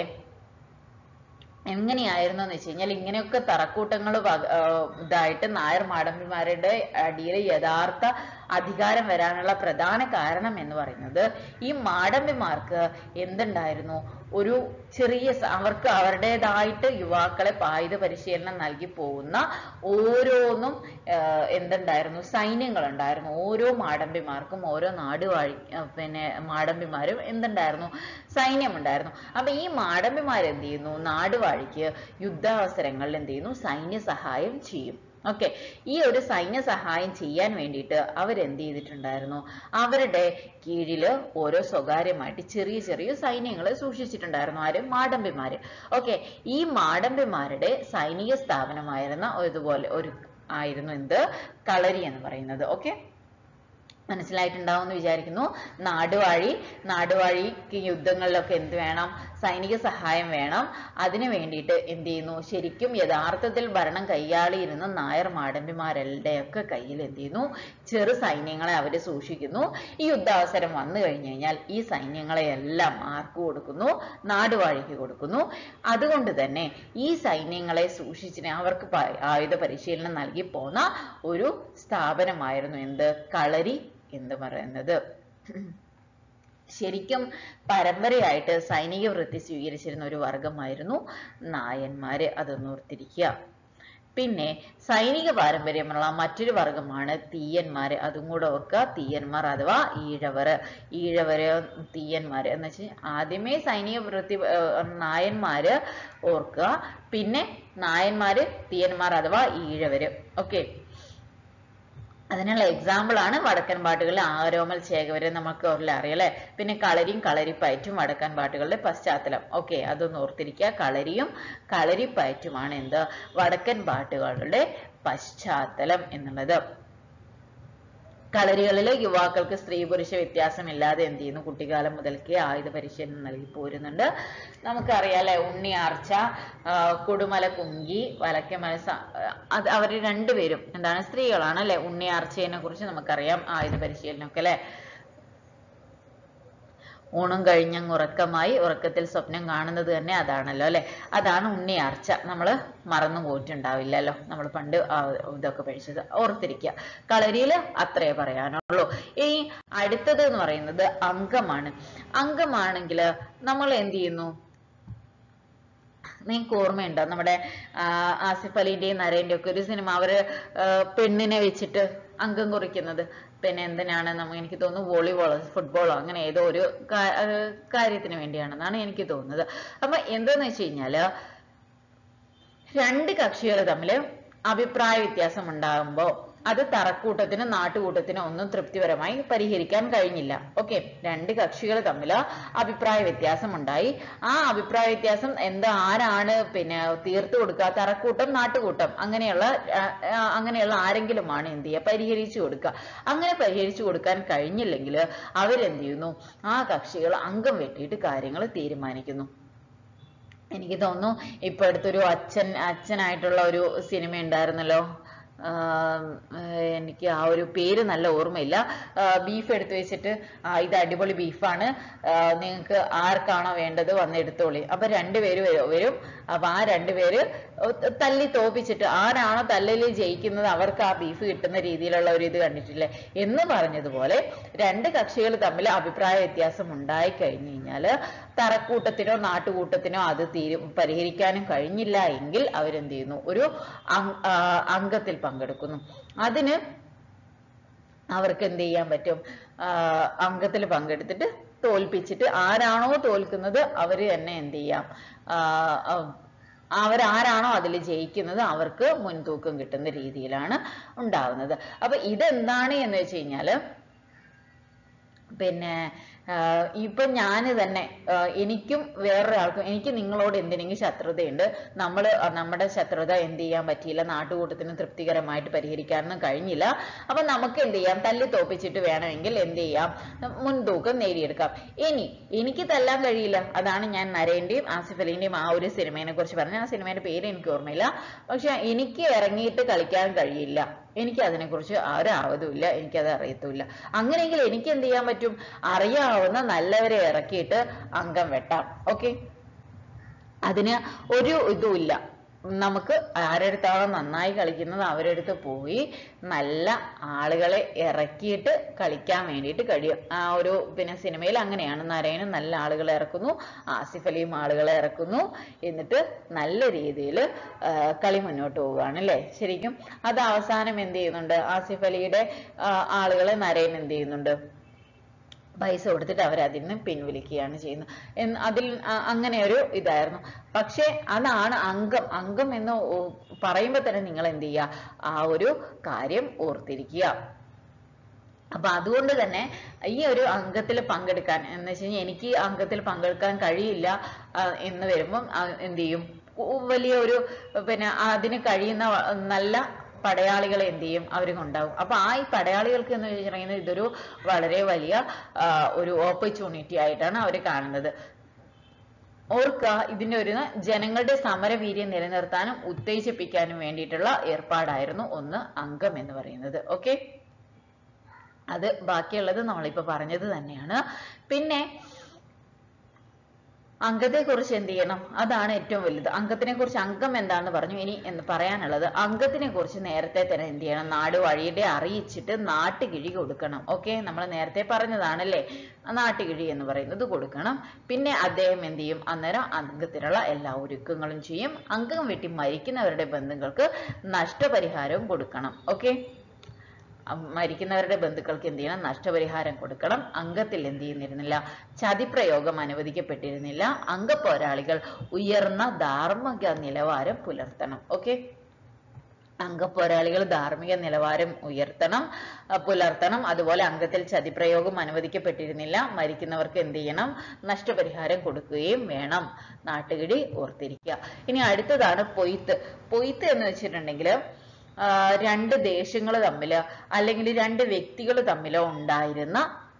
എങ്ങനെയായിരുന്നു എന്ന് വെച്ച് കഴിഞ്ഞാൽ ഇങ്ങനെയൊക്കെ തറക്കൂട്ടങ്ങൾ ഇതായിട്ട് നായർ മാടമ്പിമാരുടെ അടിയിൽ യഥാർത്ഥ അധികാരം വരാനുള്ള പ്രധാന കാരണം എന്ന് പറയുന്നത് ഈ മാടമ്പിമാർക്ക് എന്തുണ്ടായിരുന്നു ഒരു ചെറിയ സ- അവർക്ക് അവരുടേതായിട്ട് യുവാക്കളെ ആയുധ പരിശീലനം നൽകി പോകുന്ന ഓരോന്നും ആഹ് എന്തുണ്ടായിരുന്നു സൈന്യങ്ങൾ ഉണ്ടായിരുന്നു ഓരോ മാടമ്പിമാർക്കും ഓരോ നാടുവാഴി ആഹ് പിന്നെ മാടമ്പിമാരും എന്തുണ്ടായിരുന്നു സൈന്യമുണ്ടായിരുന്നു അപ്പൊ ഈ മാടമ്പിമാർ എന്ത് ചെയ്യുന്നു നാടുവാഴിക്ക് യുദ്ധാവസരങ്ങളിൽ എന്ത് ചെയ്യുന്നു സൈന്യ സഹായം ചെയ്യും ഓക്കെ ഈ ഒരു സൈന്യ സഹായം ചെയ്യാൻ വേണ്ടിയിട്ട് അവരെന്ത് ചെയ്തിട്ടുണ്ടായിരുന്നു അവരുടെ കീഴില് ഓരോ സ്വകാര്യമായിട്ട് ചെറിയ ചെറിയ സൈന്യങ്ങളെ സൂക്ഷിച്ചിട്ടുണ്ടായിരുന്നു ആര് മാടമ്പിമാര് ഓക്കെ ഈ മാടമ്പിമാരുടെ സൈനിക സ്ഥാപനമായിരുന്ന ഇതുപോലെ ഒരു ആയിരുന്നു എന്ത് കളരി എന്ന് പറയുന്നത് ഓക്കെ മനസ്സിലായിട്ടുണ്ടാവും എന്ന് വിചാരിക്കുന്നു നാടുവാഴി നാടുവാഴിക്ക് യുദ്ധങ്ങളിലൊക്കെ എന്ത് വേണം സൈനിക സഹായം വേണം അതിനു വേണ്ടിയിട്ട് എന്ത് ചെയ്യുന്നു ശരിക്കും യഥാർത്ഥത്തിൽ ഭരണം കൈയാളിയിരുന്ന നായർ മാടമ്പിമാരുടെയൊക്കെ കയ്യിൽ എന്ത് ചെയ്യുന്നു ചെറു സൈന്യങ്ങളെ അവർ സൂക്ഷിക്കുന്നു ഈ യുദ്ധാവസരം വന്നു കഴിഞ്ഞു കഴിഞ്ഞാൽ ഈ സൈന്യങ്ങളെ എല്ലാം ആർക്ക് കൊടുക്കുന്നു നാടുവാഴിക്ക് കൊടുക്കുന്നു അതുകൊണ്ട് തന്നെ ഈ സൈന്യങ്ങളെ സൂക്ഷിച്ചിന് അവർക്ക് പ- ആയുധ പരിശീലനം നൽകി പോന്ന ഒരു സ്ഥാപനമായിരുന്നു എന്ത് കളരി എന്ന് പറയുന്നത് ശരിക്കും പരമ്പരയായിട്ട് സൈനിക വൃത്തി സ്വീകരിച്ചിരുന്ന ഒരു വർഗമായിരുന്നു നായന്മാര് അതൊന്ന് ഓർത്തിരിക്കുക പിന്നെ സൈനിക പാരമ്പര്യമുള്ള മറ്റൊരു വർഗമാണ് തീയന്മാര് അതും കൂടെ ഓർക്കുക തീയന്മാർ അഥവാ ഈഴവര് ഈഴവര് തീയന്മാര് എന്ന് വെച്ച് ആദ്യമേ സൈനിക വൃത്തി ഏർ നായന്മാര് ഓർക്കുക പിന്നെ നായന്മാര് തീയന്മാർ അഥവാ ഈഴവര് ഓക്കെ അതിനുള്ള എക്സാമ്പിൾ ആണ് വടക്കൻ പാട്ടുകളിലെ ആരോമൽ ചേകവരെ നമുക്ക് ഓർല അറിയാലേ പിന്നെ കളരിയും കളരിപ്പയറ്റും വടക്കൻ പാട്ടുകളുടെ പശ്ചാത്തലം ഓക്കെ അതൊന്ന് ഓർത്തിരിക്കുക കളരിയും കളരിപ്പയറ്റുമാണ് എന്ത് വടക്കൻ പാട്ടുകളുടെ പശ്ചാത്തലം എന്നുള്ളത് കളരികളിലെ യുവാക്കൾക്ക് സ്ത്രീ പുരുഷ വ്യത്യാസമില്ലാതെ എന്ത് ചെയ്യുന്നു കുട്ടിക്കാലം മുതൽക്കേ ആയുധ പരിശീലനം നൽകി പോരുന്നുണ്ട് നമുക്കറിയാലേ ഉണ്ണിയാർച്ച ആ, കൊടുമല കുങ്കി വലക്കമല സ- അത് അവർ രണ്ടുപേരും എന്താണ് സ്ത്രീകളാണ് അല്ലെ ഉണ്ണിയാർച്ചയെ കുറിച്ച് നമുക്കറിയാം ആയുധ പരിശീലനമൊക്കെ അല്ലെ ഊണും കഴിഞ്ഞങ്ങ് ഉറക്കമായി ഉറക്കത്തിൽ സ്വപ്നം കാണുന്നത് തന്നെ അതാണല്ലോ അല്ലെ അതാണ് ഉണ്ണിയാർച്ച നമ്മൾ മറന്നു പോയിട്ടുണ്ടാവില്ലല്ലോ നമ്മൾ പണ്ട് ആ ഇതൊക്കെ പഠിച്ചത് ഓർത്തിരിക്കുക കളരിയിൽ അത്രേ പറയാനുള്ളൂ ഇനി അടുത്തത് എന്ന് പറയുന്നത് അംഗമാണ് അംഗമാണെങ്കിൽ നമ്മൾ എന്ത് ചെയ്യുന്നു നിങ്ങൾക്ക് ഓർമ്മയുണ്ടോ നമ്മുടെ ആ, ആസിഫ് അലിന്റെയും നരേന്റെയും ഒക്കെ ഒരു സിനിമ അവര് ആ, പെണ്ണിനെ വെച്ചിട്ട് അംഗം കുറിക്കുന്നത് പിന്നെ എന്തിനാണ് നമ്മ എനിക്ക് തോന്നുന്നു വോളിബോളോ ഫുട്ബോളോ അങ്ങനെ ഏതോ ഒരു കാ- ആ, കാര്യത്തിന് വേണ്ടിയാണെന്നാണ് എനിക്ക് തോന്നുന്നത് അപ്പൊ എന്താന്ന് വെച്ച് കഴിഞ്ഞാല് രണ്ട് കക്ഷികൾ തമ്മിൽ അഭിപ്രായ വ്യത്യാസം ഉണ്ടാകുമ്പോൾ അത് തറക്കൂട്ടത്തിനും നാട്ടുകൂട്ടത്തിനും ഒന്നും തൃപ്തിപരമായി പരിഹരിക്കാൻ കഴിഞ്ഞില്ല ഓക്കെ രണ്ട് കക്ഷികൾ തമ്മിൽ അഭിപ്രായ വ്യത്യാസം ഉണ്ടായി ആ അഭിപ്രായ വ്യത്യാസം എന്താ ആരാണ് പിന്നെ തീർത്തു കൊടുക്കുക തറക്കൂട്ടം നാട്ടുകൂട്ടം അങ്ങനെയുള്ള ആ, ആ, അങ്ങനെയുള്ള ആരെങ്കിലുമാണ് എന്ത് ചെയ്യുക പരിഹരിച്ചു കൊടുക്കുക അങ്ങനെ പരിഹരിച്ചു കൊടുക്കാൻ കഴിഞ്ഞില്ലെങ്കിൽ അവരെന്ത് ചെയ്യുന്നു ആ കക്ഷികൾ അംഗം വെട്ടിയിട്ട് കാര്യങ്ങൾ തീരുമാനിക്കുന്നു എനിക്ക് തോന്നുന്നു ഇപ്പൊ അടുത്തൊരു അച്ഛൻ അച്ഛനായിട്ടുള്ള ഒരു സിനിമ ഉണ്ടായിരുന്നല്ലോ ആം, ഏർ എനിക്ക് ആ ഒരു പേര് നല്ല ഓർമ്മയില്ല ബീഫ് എടുത്തു വെച്ചിട്ട് ആ, ഇത് അടിപൊളി ബീഫാണ് നിങ്ങൾക്ക് ആർക്കാണോ വേണ്ടത് വന്ന് എടുത്തോളി അപ്പൊ രണ്ടുപേര് വരും വരും അപ്പൊ ആ രണ്ടുപേര് ഒ- തല്ലി തോപ്പിച്ചിട്ട് ആരാണോ തല്ലല് ജയിക്കുന്നത് അവർക്ക് ആ ബീഫ് കിട്ടുന്ന രീതിയിലുള്ള ഒരു ഇത് കണ്ടിട്ടില്ലേ എന്ന് പറഞ്ഞതുപോലെ രണ്ട് കക്ഷികൾ തമ്മിൽ അഭിപ്രായ വ്യത്യാസം ഉണ്ടായി കഴിഞ്ഞു കഴിഞ്ഞാല് തറക്കൂട്ടത്തിനോ നാട്ടുകൂട്ടത്തിനോ അത് തീരു പരിഹരിക്കാനും കഴിഞ്ഞില്ല എങ്കിൽ അവരെന്ത് ചെയ്യുന്നു ഒരു അങ്- ആ, അംഗത്തിൽ പങ്കെടുക്കുന്നു അതിന് അവർക്ക് എന്ത് ചെയ്യാൻ പറ്റും ആഹ് അംഗത്തിൽ പങ്കെടുത്തിട്ട് തോൽപ്പിച്ചിട്ട് ആരാണോ തോൽക്കുന്നത് അവര് തന്നെ എന്ത് ചെയ്യാം ആഹ് അഹ് അവരാരാണോ അതിൽ ജയിക്കുന്നത് അവർക്ക് മുൻതൂക്കം കിട്ടുന്ന രീതിയിലാണ് ഉണ്ടാവുന്നത് അപ്പൊ ഇതെന്താണ് എന്ന് വെച്ച് കഴിഞ്ഞാല് പിന്നെ ആഹ് ഇപ്പൊ ഞാൻ തന്നെ ആഹ് എനിക്കും വേറൊരാൾക്കും എനിക്ക് നിങ്ങളോട് എന്തിനെങ്കിലും ശത്രുതയുണ്ട് നമ്മൾ നമ്മുടെ ശത്രുത എന്ത് ചെയ്യാൻ പറ്റിയില്ല നാട്ടുകൂട്ടത്തിന് തൃപ്തികരമായിട്ട് പരിഹരിക്കാനൊന്നും കഴിഞ്ഞില്ല അപ്പൊ നമുക്ക് എന്ത് ചെയ്യാം തല്ലി തോപ്പിച്ചിട്ട് വേണമെങ്കിൽ എന്ത് ചെയ്യാം മുൻതൂക്കം നേടിയെടുക്കാം ഇനി എനിക്ക് തല്ലാൻ കഴിയില്ല അതാണ് ഞാൻ നരേന്റെയും ആസിഫ് അലിന്റെയും ആ ഒരു സിനിമയെ കുറിച്ച് പറഞ്ഞ ആ സിനിമയുടെ പേര് എനിക്ക് ഓർമ്മയില്ല പക്ഷെ എനിക്ക് ഇറങ്ങിയിട്ട് കളിക്കാൻ കഴിയില്ല എനിക്ക് അതിനെക്കുറിച്ച് ഒരാവതുമില്ല എനിക്കത് അറിയത്തുമില്ല അങ്ങനെയെങ്കിൽ എനിക്ക് എന്ത് ചെയ്യാൻ പറ്റും അറിയാവുന്ന നല്ലവരെ ഇറക്കിയിട്ട് അംഗം വെട്ടാം ഓക്കെ അതിന് ഒരു ഇതുമില്ല നമുക്ക് ആരടുത്താണോ നന്നായി കളിക്കുന്നത് അവരടുത്ത് പോയി നല്ല ആളുകളെ ഇറക്കിയിട്ട് കളിക്കാൻ വേണ്ടിയിട്ട് കഴിയും ആ ഒരു പിന്നെ സിനിമയിൽ അങ്ങനെയാണ് നാരായണൻ നല്ല ആളുകളെ ഇറക്കുന്നു ആസിഫ് അലിയും ആളുകളെ ഇറക്കുന്നു എന്നിട്ട് നല്ല രീതിയിൽ കളി മുന്നോട്ട് പോവുകയാണ് അല്ലേ ശരിക്കും അത് അവസാനം എന്ത് ചെയ്യുന്നുണ്ട് ആസിഫ് അലിയുടെ ആ, ആളുകളെ നാരായണൻ എന്ത് ചെയ്യുന്നുണ്ട് പൈസ കൊടുത്തിട്ട് അവർ അതിൽ നിന്ന് പിൻവലിക്കുകയാണ് ചെയ്യുന്നത് എന്ന് അതിൽ അ- അങ്ങനെ ഒരു ഇതായിരുന്നു പക്ഷെ അതാണ് അംഗം അംഗം എന്ന് ഓ- പറയുമ്പോൾ തന്നെ നിങ്ങൾ എന്ത് ചെയ്യുക ആ ഒരു കാര്യം ഓർത്തിരിക്കുക അപ്പൊ അതുകൊണ്ട് തന്നെ ഈ ഒരു അംഗത്തിൽ പങ്കെടുക്കാൻ എന്ന് വെച്ച് കഴിഞ്ഞാൽ എനിക്ക് ഈ അംഗത്തിൽ പങ്കെടുക്കാൻ കഴിയില്ല ആ, എന്ന് വരുമ്പം ആ, എന്ത് ചെയ്യും ഉ- വലിയ ഒരു പിന്നെ അതിന് കഴിയുന്ന വ- നല്ല പടയാളികളെ എന്ത് ചെയ്യും അവരും ഉണ്ടാവും അപ്പൊ ആ ഈ പടയാളികൾക്ക് എന്ന് പറയുന്നത് ഇതൊരു വളരെ വലിയ ആ, ഒരു ഓപ്പർച്യൂണിറ്റി ആയിട്ടാണ് അവർ കാണുന്നത് ഓർക്കുക ഇതിന്റെ ഒരു ജനങ്ങളുടെ സമരവീര്യം നിലനിർത്താനും ഉത്തേജിപ്പിക്കാനും വേണ്ടിയിട്ടുള്ള ഏർപ്പാടായിരുന്നു ഒന്ന് അംഗം എന്ന് പറയുന്നത് ഓക്കെ അത് ബാക്കിയുള്ളത് നമ്മളിപ്പോ പറഞ്ഞത് തന്നെയാണ് പിന്നെ അംഗത്തെ കുറിച്ച് എന്ത് ചെയ്യണം അതാണ് ഏറ്റവും വലുത് അംഗത്തിനെ കുറിച്ച് അംഗം എന്താന്ന് പറഞ്ഞു ഇനി എന്ന് പറയാനുള്ളത് അംഗത്തിനെ കുറിച്ച് നേരത്തെ തന്നെ എന്ത് ചെയ്യണം നാട് വഴിയുടെ അറിയിച്ചിട്ട് നാട്ടുകിഴി കൊടുക്കണം ഓക്കെ നമ്മൾ നേരത്തെ പറഞ്ഞതാണല്ലേ നാട്ടുകിഴി എന്ന് പറയുന്നത് കൊടുക്കണം പിന്നെ അദ്ദേഹം എന്ത് ചെയ്യും അന്നേരം അംഗത്തിനുള്ള എല്ലാ ഒരുക്കങ്ങളും ചെയ്യും അംഗം വെട്ടി മരിക്കുന്നവരുടെ ബന്ധുക്കൾക്ക് നഷ്ടപരിഹാരവും കൊടുക്കണം ഓക്കെ അം- മരിക്കുന്നവരുടെ ബന്ധുക്കൾക്ക് എന്ത് ചെയ്യണം നഷ്ടപരിഹാരം കൊടുക്കണം അംഗത്തിൽ എന്ത് ചെയ്യുന്നിരുന്നില്ല ചതിപ്രയോഗം അനുവദിക്കപ്പെട്ടിരുന്നില്ല അംഗപോരാളികൾ ഉയർന്ന ധാർമ്മിക നിലവാരം പുലർത്തണം ഓക്കെ അംഗപോരാളികൾ ധാർമ്മിക നിലവാരം ഉയർത്തണം അഹ് പുലർത്തണം അതുപോലെ അംഗത്തിൽ ചതിപ്രയോഗം അനുവദിക്കപ്പെട്ടിരുന്നില്ല മരിക്കുന്നവർക്ക് എന്ത് ചെയ്യണം നഷ്ടപരിഹാരം കൊടുക്കുകയും വേണം നാട്ടുകിടി ഓർത്തിരിക്കുക ഇനി അടുത്തതാണ് പൊയ്ത്ത് പൊയ്ത്ത് എന്ന് വെച്ചിട്ടുണ്ടെങ്കിൽ ആ, രണ്ട് ദേശങ്ങൾ തമ്മില് അല്ലെങ്കിൽ രണ്ട് വ്യക്തികൾ തമ്മിലോ ഉണ്ടായിരുന്ന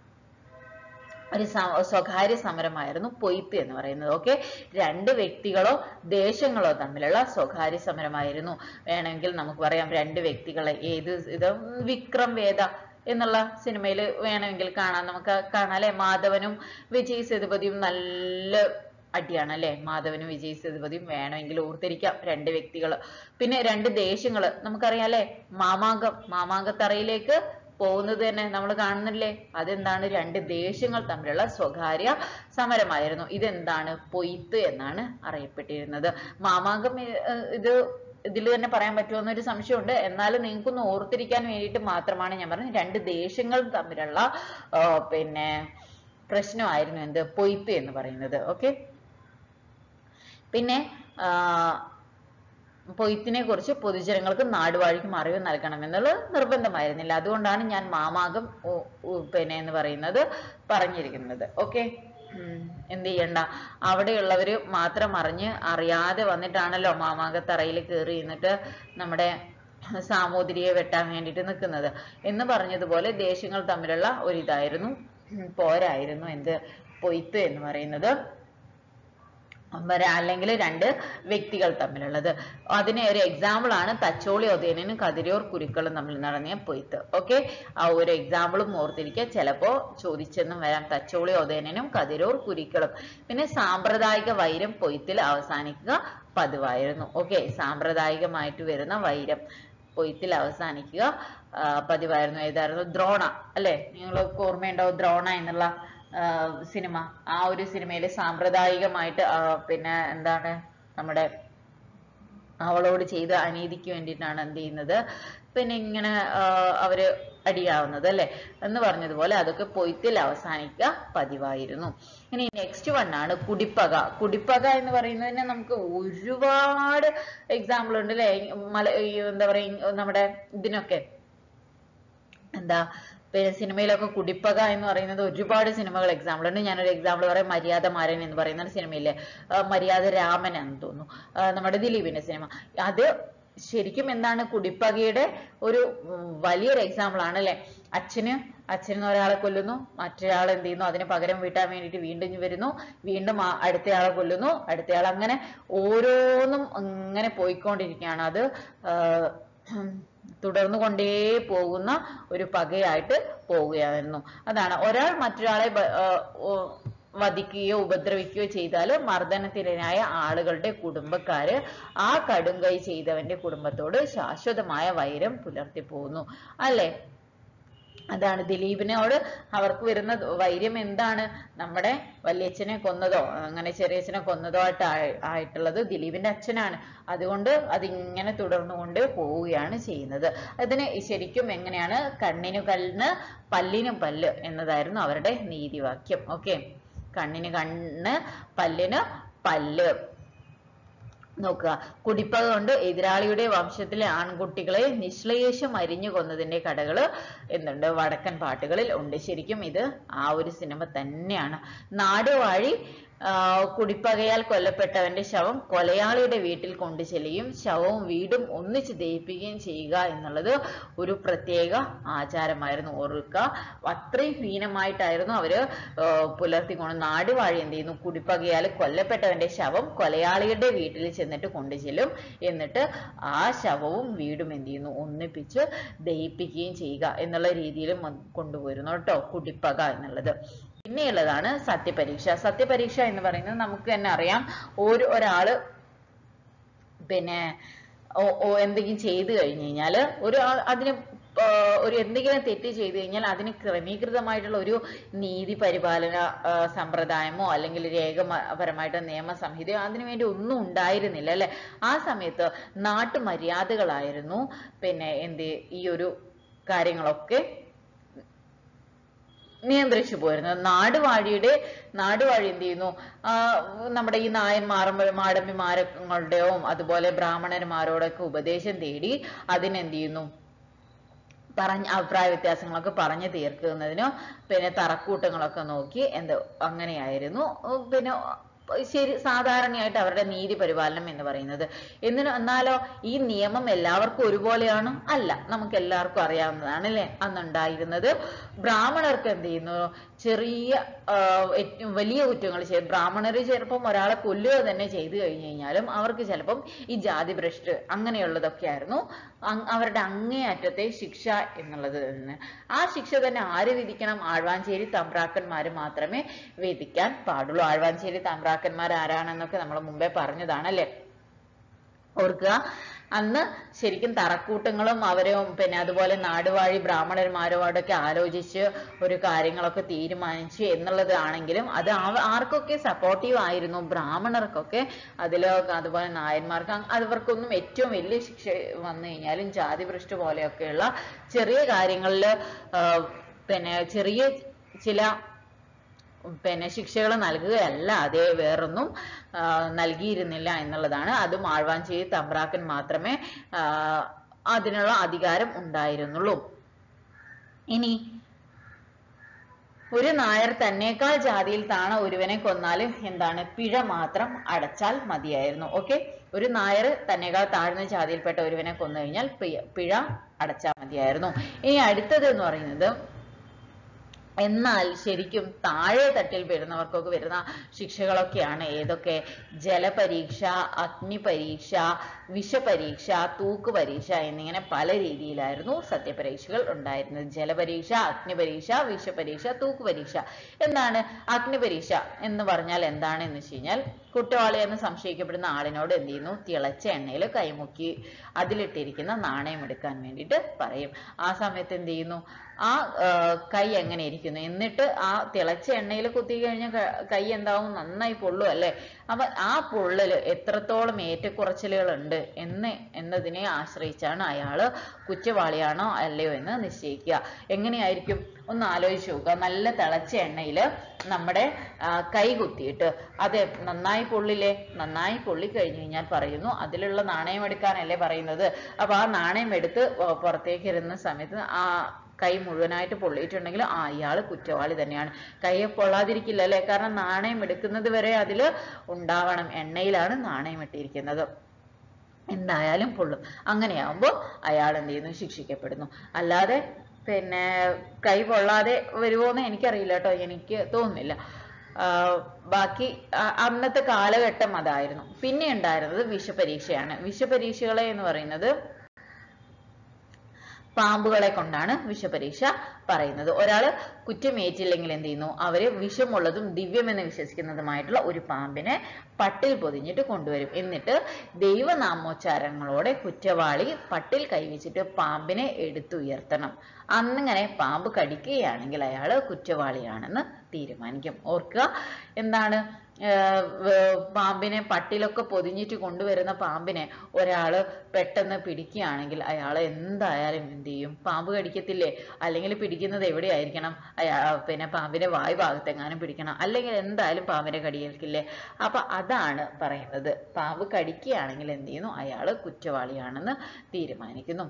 ഒരു സ- സ്വകാര്യ സമരമായിരുന്നു പൊയ്ത്ത് എന്ന് പറയുന്നത് ഓക്കെ രണ്ട് വ്യക്തികളോ ദേശങ്ങളോ തമ്മിലുള്ള സ്വകാര്യ സമരമായിരുന്നു വേണമെങ്കിൽ നമുക്ക് പറയാം രണ്ട് വ്യക്തികളെ ഏത് ഇത് വിക്രം വേദ എന്നുള്ള സിനിമയിൽ വേണമെങ്കിൽ കാണാം നമുക്ക് കാണാം അല്ലെ മാധവനും വിജയ് സേതുപതിയും നല്ല അടിയാണ് അല്ലെ മാധവനും വിജയ് സേതുപതിയും വേണമെങ്കിൽ ഓർത്തിരിക്കാം രണ്ട് വ്യക്തികൾ പിന്നെ രണ്ട് ദേശങ്ങള് നമുക്കറിയാം അല്ലെ മാമാങ്കം മാമാങ്കത്തറയിലേക്ക് പോകുന്നത് തന്നെ നമ്മൾ കാണുന്നില്ലേ അതെന്താണ് രണ്ട് ദേശങ്ങൾ തമ്മിലുള്ള സ്വകാര്യ സമരമായിരുന്നു ഇതെന്താണ് പൊയ്ത്ത് എന്നാണ് അറിയപ്പെട്ടിരുന്നത് മാമാങ്കം ഏർ, ഇത് ഇതിൽ തന്നെ പറയാൻ പറ്റുമോ എന്നൊരു സംശയമുണ്ട് എന്നാലും നിങ്ങൾക്കൊന്ന് ഓർത്തിരിക്കാൻ വേണ്ടിയിട്ട് മാത്രമാണ് ഞാൻ പറഞ്ഞത് രണ്ട് ദേശങ്ങൾ തമ്മിലുള്ള ആ, പിന്നെ പ്രശ്നമായിരുന്നു എന്ത് പൊയ്ത്ത് എന്ന് പറയുന്നത് ഓക്കെ പിന്നെ ആ, പൊയ്ത്തിനെ കുറിച്ച് പൊതുജനങ്ങൾക്ക് നാടുവാഴിക്കും അറിവ് നൽകണമെന്നുള്ളത് നിർബന്ധമായിരുന്നില്ല അതുകൊണ്ടാണ് ഞാൻ മാമാകം ഉ- ഉ- പിന്നെ എന്ന് പറയുന്നത് പറഞ്ഞിരിക്കുന്നത് ഓക്കെ എന്ത് ചെയ്യണ്ട അവിടെയുള്ളവര് മാത്രം അറിഞ്ഞ് അറിയാതെ വന്നിട്ടാണല്ലോ മാമാങ്കത്തറയിൽ കയറി എന്നിട്ട് നമ്മുടെ സാമൂതിരിയെ വെട്ടാൻ വേണ്ടിയിട്ട് നിൽക്കുന്നത് എന്ന് പറഞ്ഞതുപോലെ ദേശങ്ങൾ തമ്മിലുള്ള ഒരു ഇതായിരുന്നു ഉം, പോരായിരുന്നു എന്ത് പൊയ്ത്ത് എന്ന് പറയുന്നത് വര- അല്ലെങ്കിൽ രണ്ട് വ്യക്തികൾ തമ്മിലുള്ളത് അതിന് ഒരു എക്സാമ്പിൾ ആണ് തച്ചോളി ഒതേനും കതിരൂർ കുരുക്കളും തമ്മിൽ നടന്നിയ പൊയ്ത്ത് ഓക്കെ ആ ഒരു എക്സാമ്പിളും ഓർത്തിരിക്കുക ചിലപ്പോ ചോദിച്ചെന്നും വരാം തച്ചോളി ഒതേനും കതിരൂർ കുരുക്കളും പിന്നെ സാമ്പ്രദായിക വൈരം പൊയ്ത്തിൽ അവസാനിക്കുക പതിവായിരുന്നു ഓക്കെ സാമ്പ്രദായികമായിട്ട് വരുന്ന വൈരം പൊയ്ത്തിൽ അവസാനിക്കുക ആ, പതിവായിരുന്നു ഏതായിരുന്നു ദ്രോണ അല്ലെ നിങ്ങൾക്ക് ഓർമ്മയുണ്ടാവും ദ്രോണ എന്നുള്ള സിനിമ ആ ഒരു സിനിമയിൽ സാമ്പ്രദായികമായിട്ട് ആ, പിന്നെ എന്താണ് നമ്മുടെ അവളോട് ചെയ്ത അനീതിക്ക് വേണ്ടിയിട്ടാണ് എന്ത് ചെയ്യുന്നത് പിന്നെ ഇങ്ങനെ ആ, അവര് അടിയാവുന്നത് അല്ലെ എന്ന് പറഞ്ഞതുപോലെ അതൊക്കെ പൊയ്ത്തിൽ അവസാനിക്കുക പതിവായിരുന്നു ഇനി നെക്സ്റ്റ് വൺ ആണ് കുടിപ്പക കുടിപ്പക എന്ന് പറയുന്നതിന് നമുക്ക് ഒരുപാട് എക്സാമ്പിൾ ഉണ്ട് അല്ലെ മല ഈ എന്താ പറയാ നമ്മുടെ ഇതിനൊക്കെ എന്താ പിന്നെ സിനിമയിലൊക്കെ കുടിപ്പക എന്ന് പറയുന്നത് ഒരുപാട് സിനിമകൾ എക്സാമ്പിൾ ഉണ്ട് ഞാനൊരു എക്സാമ്പിൾ പറയാം മര്യാദ മാരൻ എന്ന് പറയുന്ന ഒരു സിനിമയില്ലേ ആ, മര്യാദ രാമൻ എന്ന് തോന്നുന്നു ആ, നമ്മുടെ ദിലീപിന്റെ സിനിമ അത് ശരിക്കും എന്താണ് കുടിപ്പകയുടെ ഒരു ഉം, വലിയൊരു എക്സാമ്പിൾ ആണ് അല്ലെ അച്ഛന് അച്ഛന് ഒരാളെ കൊല്ലുന്നു മറ്റൊരാൾ എന്ത് ചെയ്യുന്നു അതിന് പകരം വീട്ടാൻ വേണ്ടിയിട്ട് വീണ്ടും ഇങ്ങ് വരുന്നു വീണ്ടും ആ അടുത്തയാളെ കൊല്ലുന്നു അടുത്തയാൾ അങ്ങനെ ഓരോന്നും അങ്ങനെ പോയിക്കൊണ്ടിരിക്കുകയാണ് അത് ആ, തുടർന്നു കൊണ്ടേ പോകുന്ന ഒരു പകയായിട്ട് പോവുകയായിരുന്നു അതാണ് ഒരാൾ മറ്റൊരാളെ ബ- ആ, ഓ- വധിക്കുകയോ ഉപദ്രവിക്കുകയോ ചെയ്താൽ മർദ്ദനത്തിനായ ആളുകളുടെ കുടുംബക്കാര് ആ കടുംകൈ ചെയ്തവന്റെ കുടുംബത്തോട് ശാശ്വതമായ വൈരം പുലർത്തി പോകുന്നു അല്ലെ അതാണ് ദിലീപിനോട് അവർക്ക് വരുന്ന വൈര്യം എന്താണ് നമ്മുടെ വല്യച്ഛനെ കൊന്നതോ അങ്ങനെ ചെറിയച്ഛനെ കൊന്നതോ ആയിട്ട് ആയി- ആയിട്ടുള്ളത് ദിലീപിന്റെ അച്ഛനാണ് അതുകൊണ്ട് അതിങ്ങനെ തുടർന്നുകൊണ്ട് പോവുകയാണ് ചെയ്യുന്നത് അതിന് ശരിക്കും എങ്ങനെയാണ് കണ്ണിനു കണ്ണ് പല്ലിനു പല്ല് എന്നതായിരുന്നു അവരുടെ നീതിവാക്യം ഓക്കെ കണ്ണിന് കണ്ണ് പല്ലിന് പല്ല് നോക്കുക കുടിപ്പക കൊണ്ട് എതിരാളിയുടെ വംശത്തിലെ ആൺകുട്ടികളെ നിശ്ലേഷം അരിഞ്ഞു കൊന്നതിന്റെ കഥകള് എന്തുണ്ട് വടക്കൻ പാട്ടുകളിൽ ഉണ്ട് ശരിക്കും ഇത് ആ ഒരു സിനിമ തന്നെയാണ് നാടുവാഴി ആ, കുടിപ്പകയാൽ കൊല്ലപ്പെട്ടവന്റെ ശവം കൊലയാളിയുടെ വീട്ടിൽ കൊണ്ടുചെല്ലുകയും ശവവും വീടും ഒന്നിച്ച് ദഹിപ്പിക്കുകയും ചെയ്യുക എന്നുള്ളത് ഒരു പ്രത്യേക ആചാരമായിരുന്നു ഓർക്കുക അത്രയും ഹീനമായിട്ടായിരുന്നു അവര് ആ, പുലർത്തിക്കൊണ്ട് നാടുവാഴി എന്ത് ചെയ്യുന്നു കുടിപ്പകയാൽ കൊല്ലപ്പെട്ടവന്റെ ശവം കൊലയാളിയുടെ വീട്ടിൽ ചെന്നിട്ട് കൊണ്ടുചെല്ലും എന്നിട്ട് ആ ശവവും വീടും എന്ത് ചെയ്യുന്നു ഒന്നിപ്പിച്ച് ദഹിപ്പിക്കുകയും ചെയ്യുക എന്നുള്ള രീതിയിലും കൊണ്ടുപോയിരുന്നു കേട്ടോ കുടിപ്പക എന്നുള്ളത് പിന്നെയുള്ളതാണ് സത്യപരീക്ഷ സത്യപരീക്ഷ എന്ന് പറയുന്നത് നമുക്ക് തന്നെ അറിയാം ഒരു ഒരാള് പിന്നെ ഓ- ഓ എന്തെങ്കിലും ചെയ്തു കഴിഞ്ഞു കഴിഞ്ഞാൽ ഒരാൾ അതിന് ആ, ഒരു എന്തെങ്കിലും തെറ്റ് ചെയ്തു കഴിഞ്ഞാൽ അതിന് ക്രമീകൃതമായിട്ടുള്ള ഒരു നീതി പരിപാലന ആ, സമ്പ്രദായമോ അല്ലെങ്കിൽ രേഖപരമായിട്ട് നിയമസംഹിതയോ അതിനു വേണ്ടി ഒന്നും ഉണ്ടായിരുന്നില്ല അല്ലെ ആ സമയത്ത് നാട്ടുമര്യാദകളായിരുന്നു പിന്നെ എന്ത് ഈ ഒരു കാര്യങ്ങളൊക്കെ നിയന്ത്രിച്ചു പോരുന്നത് നാടുവാഴിയുടെ നാടുവാഴി എന്ത് ചെയ്യുന്നു ആ, നമ്മുടെ ഈ നായന്മാരും മാടമ്പിമാരുടെയും അതുപോലെ ബ്രാഹ്മണന്മാരോടൊക്കെ ഉപദേശം തേടി അതിനെന്ത് ചെയ്യുന്നു പറഞ്ഞ അഭിപ്രായ വ്യത്യാസങ്ങളൊക്കെ പറഞ്ഞു തീർക്കുന്നതിനോ പിന്നെ തറക്കൂട്ടങ്ങളൊക്കെ നോക്കി എന്ത് അങ്ങനെയായിരുന്നു ഉം, പിന്നെ ശരി സാധാരണയായിട്ട് അവരുടെ നീതി പരിപാലനം എന്ന് പറയുന്നത് എന്നിന് എന്നാലോ ഈ നിയമം എല്ലാവർക്കും ഒരുപോലെയാണോ അല്ല നമുക്ക് എല്ലാവർക്കും അറിയാവുന്നതാണ് അല്ലെ അന്നുണ്ടായിരുന്നത് ബ്രാഹ്മണർക്ക് എന്ത് ചെയ്യുന്നു ചെറിയ ആ, ഏറ്റവും വലിയ കുറ്റങ്ങൾ ചെയ്ത് ബ്രാഹ്മണർ ചിലപ്പം ഒരാളെ കൊല്ലുക തന്നെ ചെയ്തു കഴിഞ്ഞു കഴിഞ്ഞാലും അവർക്ക് ചിലപ്പം ഈ ജാതി ഭ്രഷ്ട് അങ്ങനെയുള്ളതൊക്കെ ആയിരുന്നു അങ് അവരുടെ അങ്ങേയറ്റത്തെ ശിക്ഷ എന്നുള്ളത് തന്നെ ആ ശിക്ഷ തന്നെ ആര് വിധിക്കണം ആഴ്വാഞ്ചേരി തമ്പ്രാക്കന്മാര് മാത്രമേ വിധിക്കാൻ പാടുള്ളൂ ആഴ്വാഞ്ചേരി തമ്പ്രാക്കന്മാർ ആരാണെന്നൊക്കെ നമ്മൾ മുമ്പേ പറഞ്ഞതാണ് അല്ലെ ഓർക്കുക അന്ന് ശരിക്കും തറക്കൂട്ടങ്ങളും അവരും പിന്നെ അതുപോലെ നാടുവാഴി ബ്രാഹ്മണന്മാരോടൊക്കെ ആലോചിച്ച് ഒരു കാര്യങ്ങളൊക്കെ തീരുമാനിച്ചു എന്നുള്ളതാണെങ്കിലും അത് ആവ- ആർക്കൊക്കെ സപ്പോർട്ടീവ് ആയിരുന്നു ബ്രാഹ്മണർക്കൊക്കെ അതിലോ അതുപോലെ നായന്മാർക്ക് അങ് അവർക്കൊന്നും ഏറ്റവും വലിയ ശിക്ഷ വന്നു കഴിഞ്ഞാലും ജാതി ഭ്രഷ്ട് പോലെയൊക്കെയുള്ള ചെറിയ കാര്യങ്ങളിൽ പിന്നെ ചെറിയ ചില പിന്നെ ശിക്ഷകൾ നൽകുകയല്ല അതേ വേറൊന്നും ആ, നൽകിയിരുന്നില്ല എന്നുള്ളതാണ് അതും ആഴ്വാഞ്ചേരി തമ്പ്രാക്കൻ മാത്രമേ ആ, അതിനുള്ള അധികാരം ഉണ്ടായിരുന്നുള്ളൂ ഇനി ഒരു നായർ തന്നേക്കാൾ ജാതിയിൽ താണ ഒരുവനെ കൊന്നാല് എന്താണ് പിഴ മാത്രം അടച്ചാൽ മതിയായിരുന്നു ഓക്കെ ഒരു നായർ തന്നേക്കാൾ താഴ്ന്ന ജാതിയിൽപ്പെട്ട ഒരുവനെ കൊന്നു കഴിഞ്ഞാൽ പിഴ- പിഴ അടച്ചാൽ മതിയായിരുന്നു ഇനി അടുത്തത് എന്ന് പറയുന്നത് എന്നാൽ ശരിക്കും താഴെ തട്ടിൽ വരുന്നവർക്കൊക്കെ വരുന്ന ശിക്ഷകളൊക്കെയാണ് ഏതൊക്കെ ജലപരീക്ഷ അഗ്നിപരീക്ഷ വിഷപരീക്ഷ തൂക്ക് പരീക്ഷ എന്നിങ്ങനെ പല രീതിയിലായിരുന്നു സത്യപരീക്ഷകൾ ഉണ്ടായിരുന്നത് ജലപരീക്ഷ അഗ്നിപരീക്ഷ വിഷപരീക്ഷ തൂക്ക് പരീക്ഷ എന്താണ് അഗ്നിപരീക്ഷ എന്ന് പറഞ്ഞാൽ എന്താണെന്ന് വെച്ച് കഴിഞ്ഞാൽ കുറ്റവാളി എന്ന് സംശയിക്കപ്പെടുന്ന ആളിനോട് എന്ത് ചെയ്യുന്നു തിളച്ച എണ്ണയിൽ കൈമുക്കി അതിലിട്ടിരിക്കുന്ന നാണയം എടുക്കാൻ വേണ്ടിയിട്ട് പറയും ആ സമയത്ത് എന്ത് ചെയ്യുന്നു ആ ആ, കൈ എങ്ങനെ ഇരിക്കുന്നു എന്നിട്ട് ആ തിളച്ച എണ്ണയിൽ കുത്തി കഴിഞ്ഞ കൈ എന്താവും നന്നായി പൊള്ളും അല്ലെ അപ്പൊ ആ പൊള്ളല് എത്രത്തോളം ഏറ്റക്കുറച്ചിലുകൾ ഉണ്ട് എന്ന് എന്നതിനെ ആശ്രയിച്ചാണ് അയാള് കുറ്റവാളിയാണോ അല്ലയോ എന്ന് നിശ്ചയിക്കുക എങ്ങനെയായിരിക്കും ഒന്ന് ആലോചിച്ച് നോക്കുക നല്ല തിളച്ച എണ്ണയിൽ നമ്മുടെ ആ, കൈ കുത്തിയിട്ട് അത് നന്നായി പൊള്ളില്ലേ നന്നായി പൊള്ളി കഴിഞ്ഞു കഴിഞ്ഞാൽ പറയുന്നു അതിലുള്ള നാണയം എടുക്കാനല്ലേ പറയുന്നത് അപ്പൊ ആ നാണയം എടുത്ത് പു- പുറത്തേക്ക് ഇരുന്ന സമയത്ത് ആ കൈ മുഴുവനായിട്ട് പൊള്ളിയിട്ടുണ്ടെങ്കിൽ ആ ഇയാള് കുറ്റവാളി തന്നെയാണ് കൈ പൊള്ളാതിരിക്കില്ല അല്ലെ കാരണം നാണയം എടുക്കുന്നത് വരെ അതില് ഉണ്ടാവണം എണ്ണയിലാണ് നാണയം ഇട്ടിരിക്കുന്നത് എന്തായാലും പൊള്ളും അങ്ങനെയാവുമ്പോൾ അയാൾ എന്ത് ചെയ്യുന്നു ശിക്ഷിക്കപ്പെടുന്നു അല്ലാതെ പിന്നെ കൈ പൊള്ളാതെ വരുമോന്ന് എനിക്കറിയില്ല കേട്ടോ എനിക്ക് തോന്നുന്നില്ല ആ, ബാക്കി ആ, അന്നത്തെ കാലഘട്ടം അതായിരുന്നു പിന്നെ ഉണ്ടായിരുന്നത് വിഷപരീക്ഷയാണ് വിഷപരീക്ഷകളെ എന്ന് പറയുന്നത് പാമ്പുകളെ കൊണ്ടാണ് വിഷപരീക്ഷ പറയുന്നത് ഒരാള് കുറ്റമേറ്റില്ലെങ്കിൽ എന്ത് ചെയ്യുന്നു അവര് വിഷമുള്ളതും ദിവ്യമെന്ന് വിശ്വസിക്കുന്നതുമായിട്ടുള്ള ഒരു പാമ്പിനെ പട്ടിൽ പൊതിഞ്ഞിട്ട് കൊണ്ടുവരും എന്നിട്ട് ദൈവനാമോച്ചാരങ്ങളോടെ കുറ്റവാളി പട്ടിൽ കൈവച്ചിട്ട് പാമ്പിനെ എടുത്തുയർത്തണം അന്നിങ്ങനെ പാമ്പ് കടിക്കുകയാണെങ്കിൽ അയാള് കുറ്റവാളിയാണെന്ന് തീരുമാനിക്കും ഓർക്കുക എന്താണ് ഏർ വേ- പാമ്പിനെ പട്ടിലൊക്കെ പൊതിഞ്ഞിട്ട് കൊണ്ടുവരുന്ന പാമ്പിനെ ഒരാള് പെട്ടെന്ന് പിടിക്കുകയാണെങ്കിൽ അയാൾ എന്തായാലും എന്ത് ചെയ്യും പാമ്പ് കടിക്കത്തില്ലേ അല്ലെങ്കിൽ പിടിക്കുന്നത് എവിടെയായിരിക്കണം അയാ പിന്നെ പാമ്പിന്റെ വായു ഭാഗത്തെങ്ങാനും പിടിക്കണം അല്ലെങ്കിൽ എന്തായാലും പാമ്പിനെ കടിയേൽക്കില്ലേ അപ്പൊ അതാണ് പറയുന്നത് പാമ്പ് കടിക്കുകയാണെങ്കിൽ എന്ത് ചെയ്യുന്നു അയാള് കുറ്റവാളിയാണെന്ന് തീരുമാനിക്കുന്നു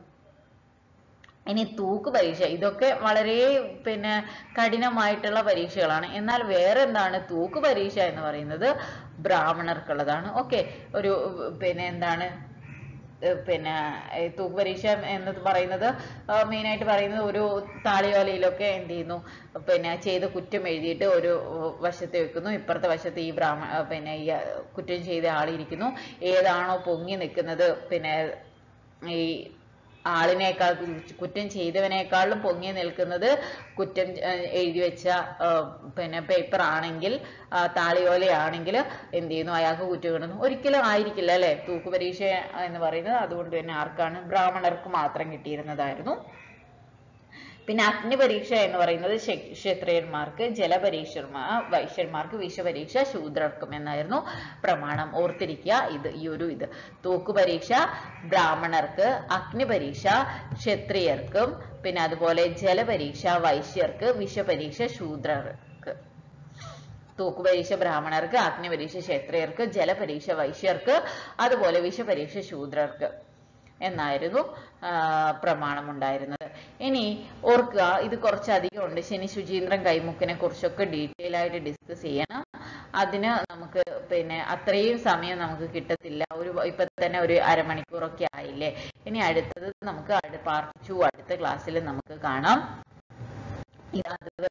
ഇനി തൂക്ക് പരീക്ഷ ഇതൊക്കെ വളരെ പിന്നെ കഠിനമായിട്ടുള്ള പരീക്ഷകളാണ് എന്നാൽ വേറെ എന്താണ് തൂക്ക് പരീക്ഷ എന്ന് പറയുന്നത് ബ്രാഹ്മണർക്കുള്ളതാണ് ഓക്കെ ഒരു പിന്നെ എന്താണ് ഏർ പിന്നെ ഈ തൂക്ക് പരീക്ഷ എന്ന് പറയുന്നത് മെയിൻ ആയിട്ട് പറയുന്നത് ഒരു താളിയോലയിലൊക്കെ എന്ത് ചെയ്യുന്നു പിന്നെ ചെയ്ത കുറ്റം എഴുതിയിട്ട് ഒരു വശത്ത് വെക്കുന്നു ഇപ്പുറത്തെ വശത്ത് ഈ ബ്രാഹ്മ ആ, പിന്നെ ഈ ആ, കുറ്റം ചെയ്ത ആളിരിക്കുന്നു ഏതാണോ പൊങ്ങി നിൽക്കുന്നത് പിന്നെ ഈ ആളിനേക്കാൾ കുറ്റം ചെയ്തവനേക്കാളും പൊങ്ങി നിൽക്കുന്നത് കുറ്റം ഏർ എഴുതി വെച്ച ഏർ പിന്നെ പേപ്പർ ആണെങ്കിൽ ആ, താളിയോലയാണെങ്കിൽ എന്ത് ചെയ്യുന്നു അയാൾക്ക് കുറ്റം കിട്ടുന്നു ഒരിക്കലും ആയിരിക്കില്ല അല്ലെ തൂക്ക് പരീക്ഷ എന്ന് പറയുന്നത് അതുകൊണ്ട് തന്നെ ആർക്കാണ് ബ്രാഹ്മണർക്ക് മാത്രം കിട്ടിയിരുന്നതായിരുന്നു പിന്നെ അഗ്നിപരീക്ഷ എന്ന് പറയുന്നത് ക്ഷ- ക്ഷത്രിയന്മാർക്ക് ജലപരീക്ഷന്മാർ വൈശ്യന്മാർക്ക് വിഷപരീക്ഷ ശൂദ്രർക്കും എന്നായിരുന്നു പ്രമാണം ഓർത്തിരിക്കുക ഇത് ഈ ഒരു ഇത് തൂക്കുപരീക്ഷ ബ്രാഹ്മണർക്ക് അഗ്നിപരീക്ഷ ക്ഷത്രിയർക്കും പിന്നെ അതുപോലെ ജലപരീക്ഷ വൈശ്യർക്ക് വിഷപരീക്ഷ ശൂദ്രർക്ക് തൂക്കുപരീക്ഷ ബ്രാഹ്മണർക്ക് അഗ്നിപരീക്ഷ ക്ഷത്രിയർക്ക് ജലപരീക്ഷ വൈശ്യർക്ക് അതുപോലെ വിഷപരീക്ഷ ശൂദ്രർക്ക് എന്നായിരുന്നു ആ, പ്രമാണം ഉണ്ടായിരുന്നത് ഇനി ഓർക്കുക ഇത് കുറച്ചധികം ഉണ്ട് ശനി ശുചീന്ദ്രൻ കൈമുക്കിനെ കുറിച്ചൊക്കെ ഡീറ്റെയിൽ ആയിട്ട് ഡിസ്കസ് ചെയ്യണം അതിന് നമുക്ക് പിന്നെ അത്രയും സമയം നമുക്ക് കിട്ടത്തില്ല ഒരു ഇപ്പൊ തന്നെ ഒരു അരമണിക്കൂറൊക്കെ ആയില്ലേ ഇനി അടുത്തത് നമുക്ക് പാർട്ട് ടു അടുത്ത ക്ലാസ്സിൽ നമുക്ക് കാണാം ഇത് അതുവരെ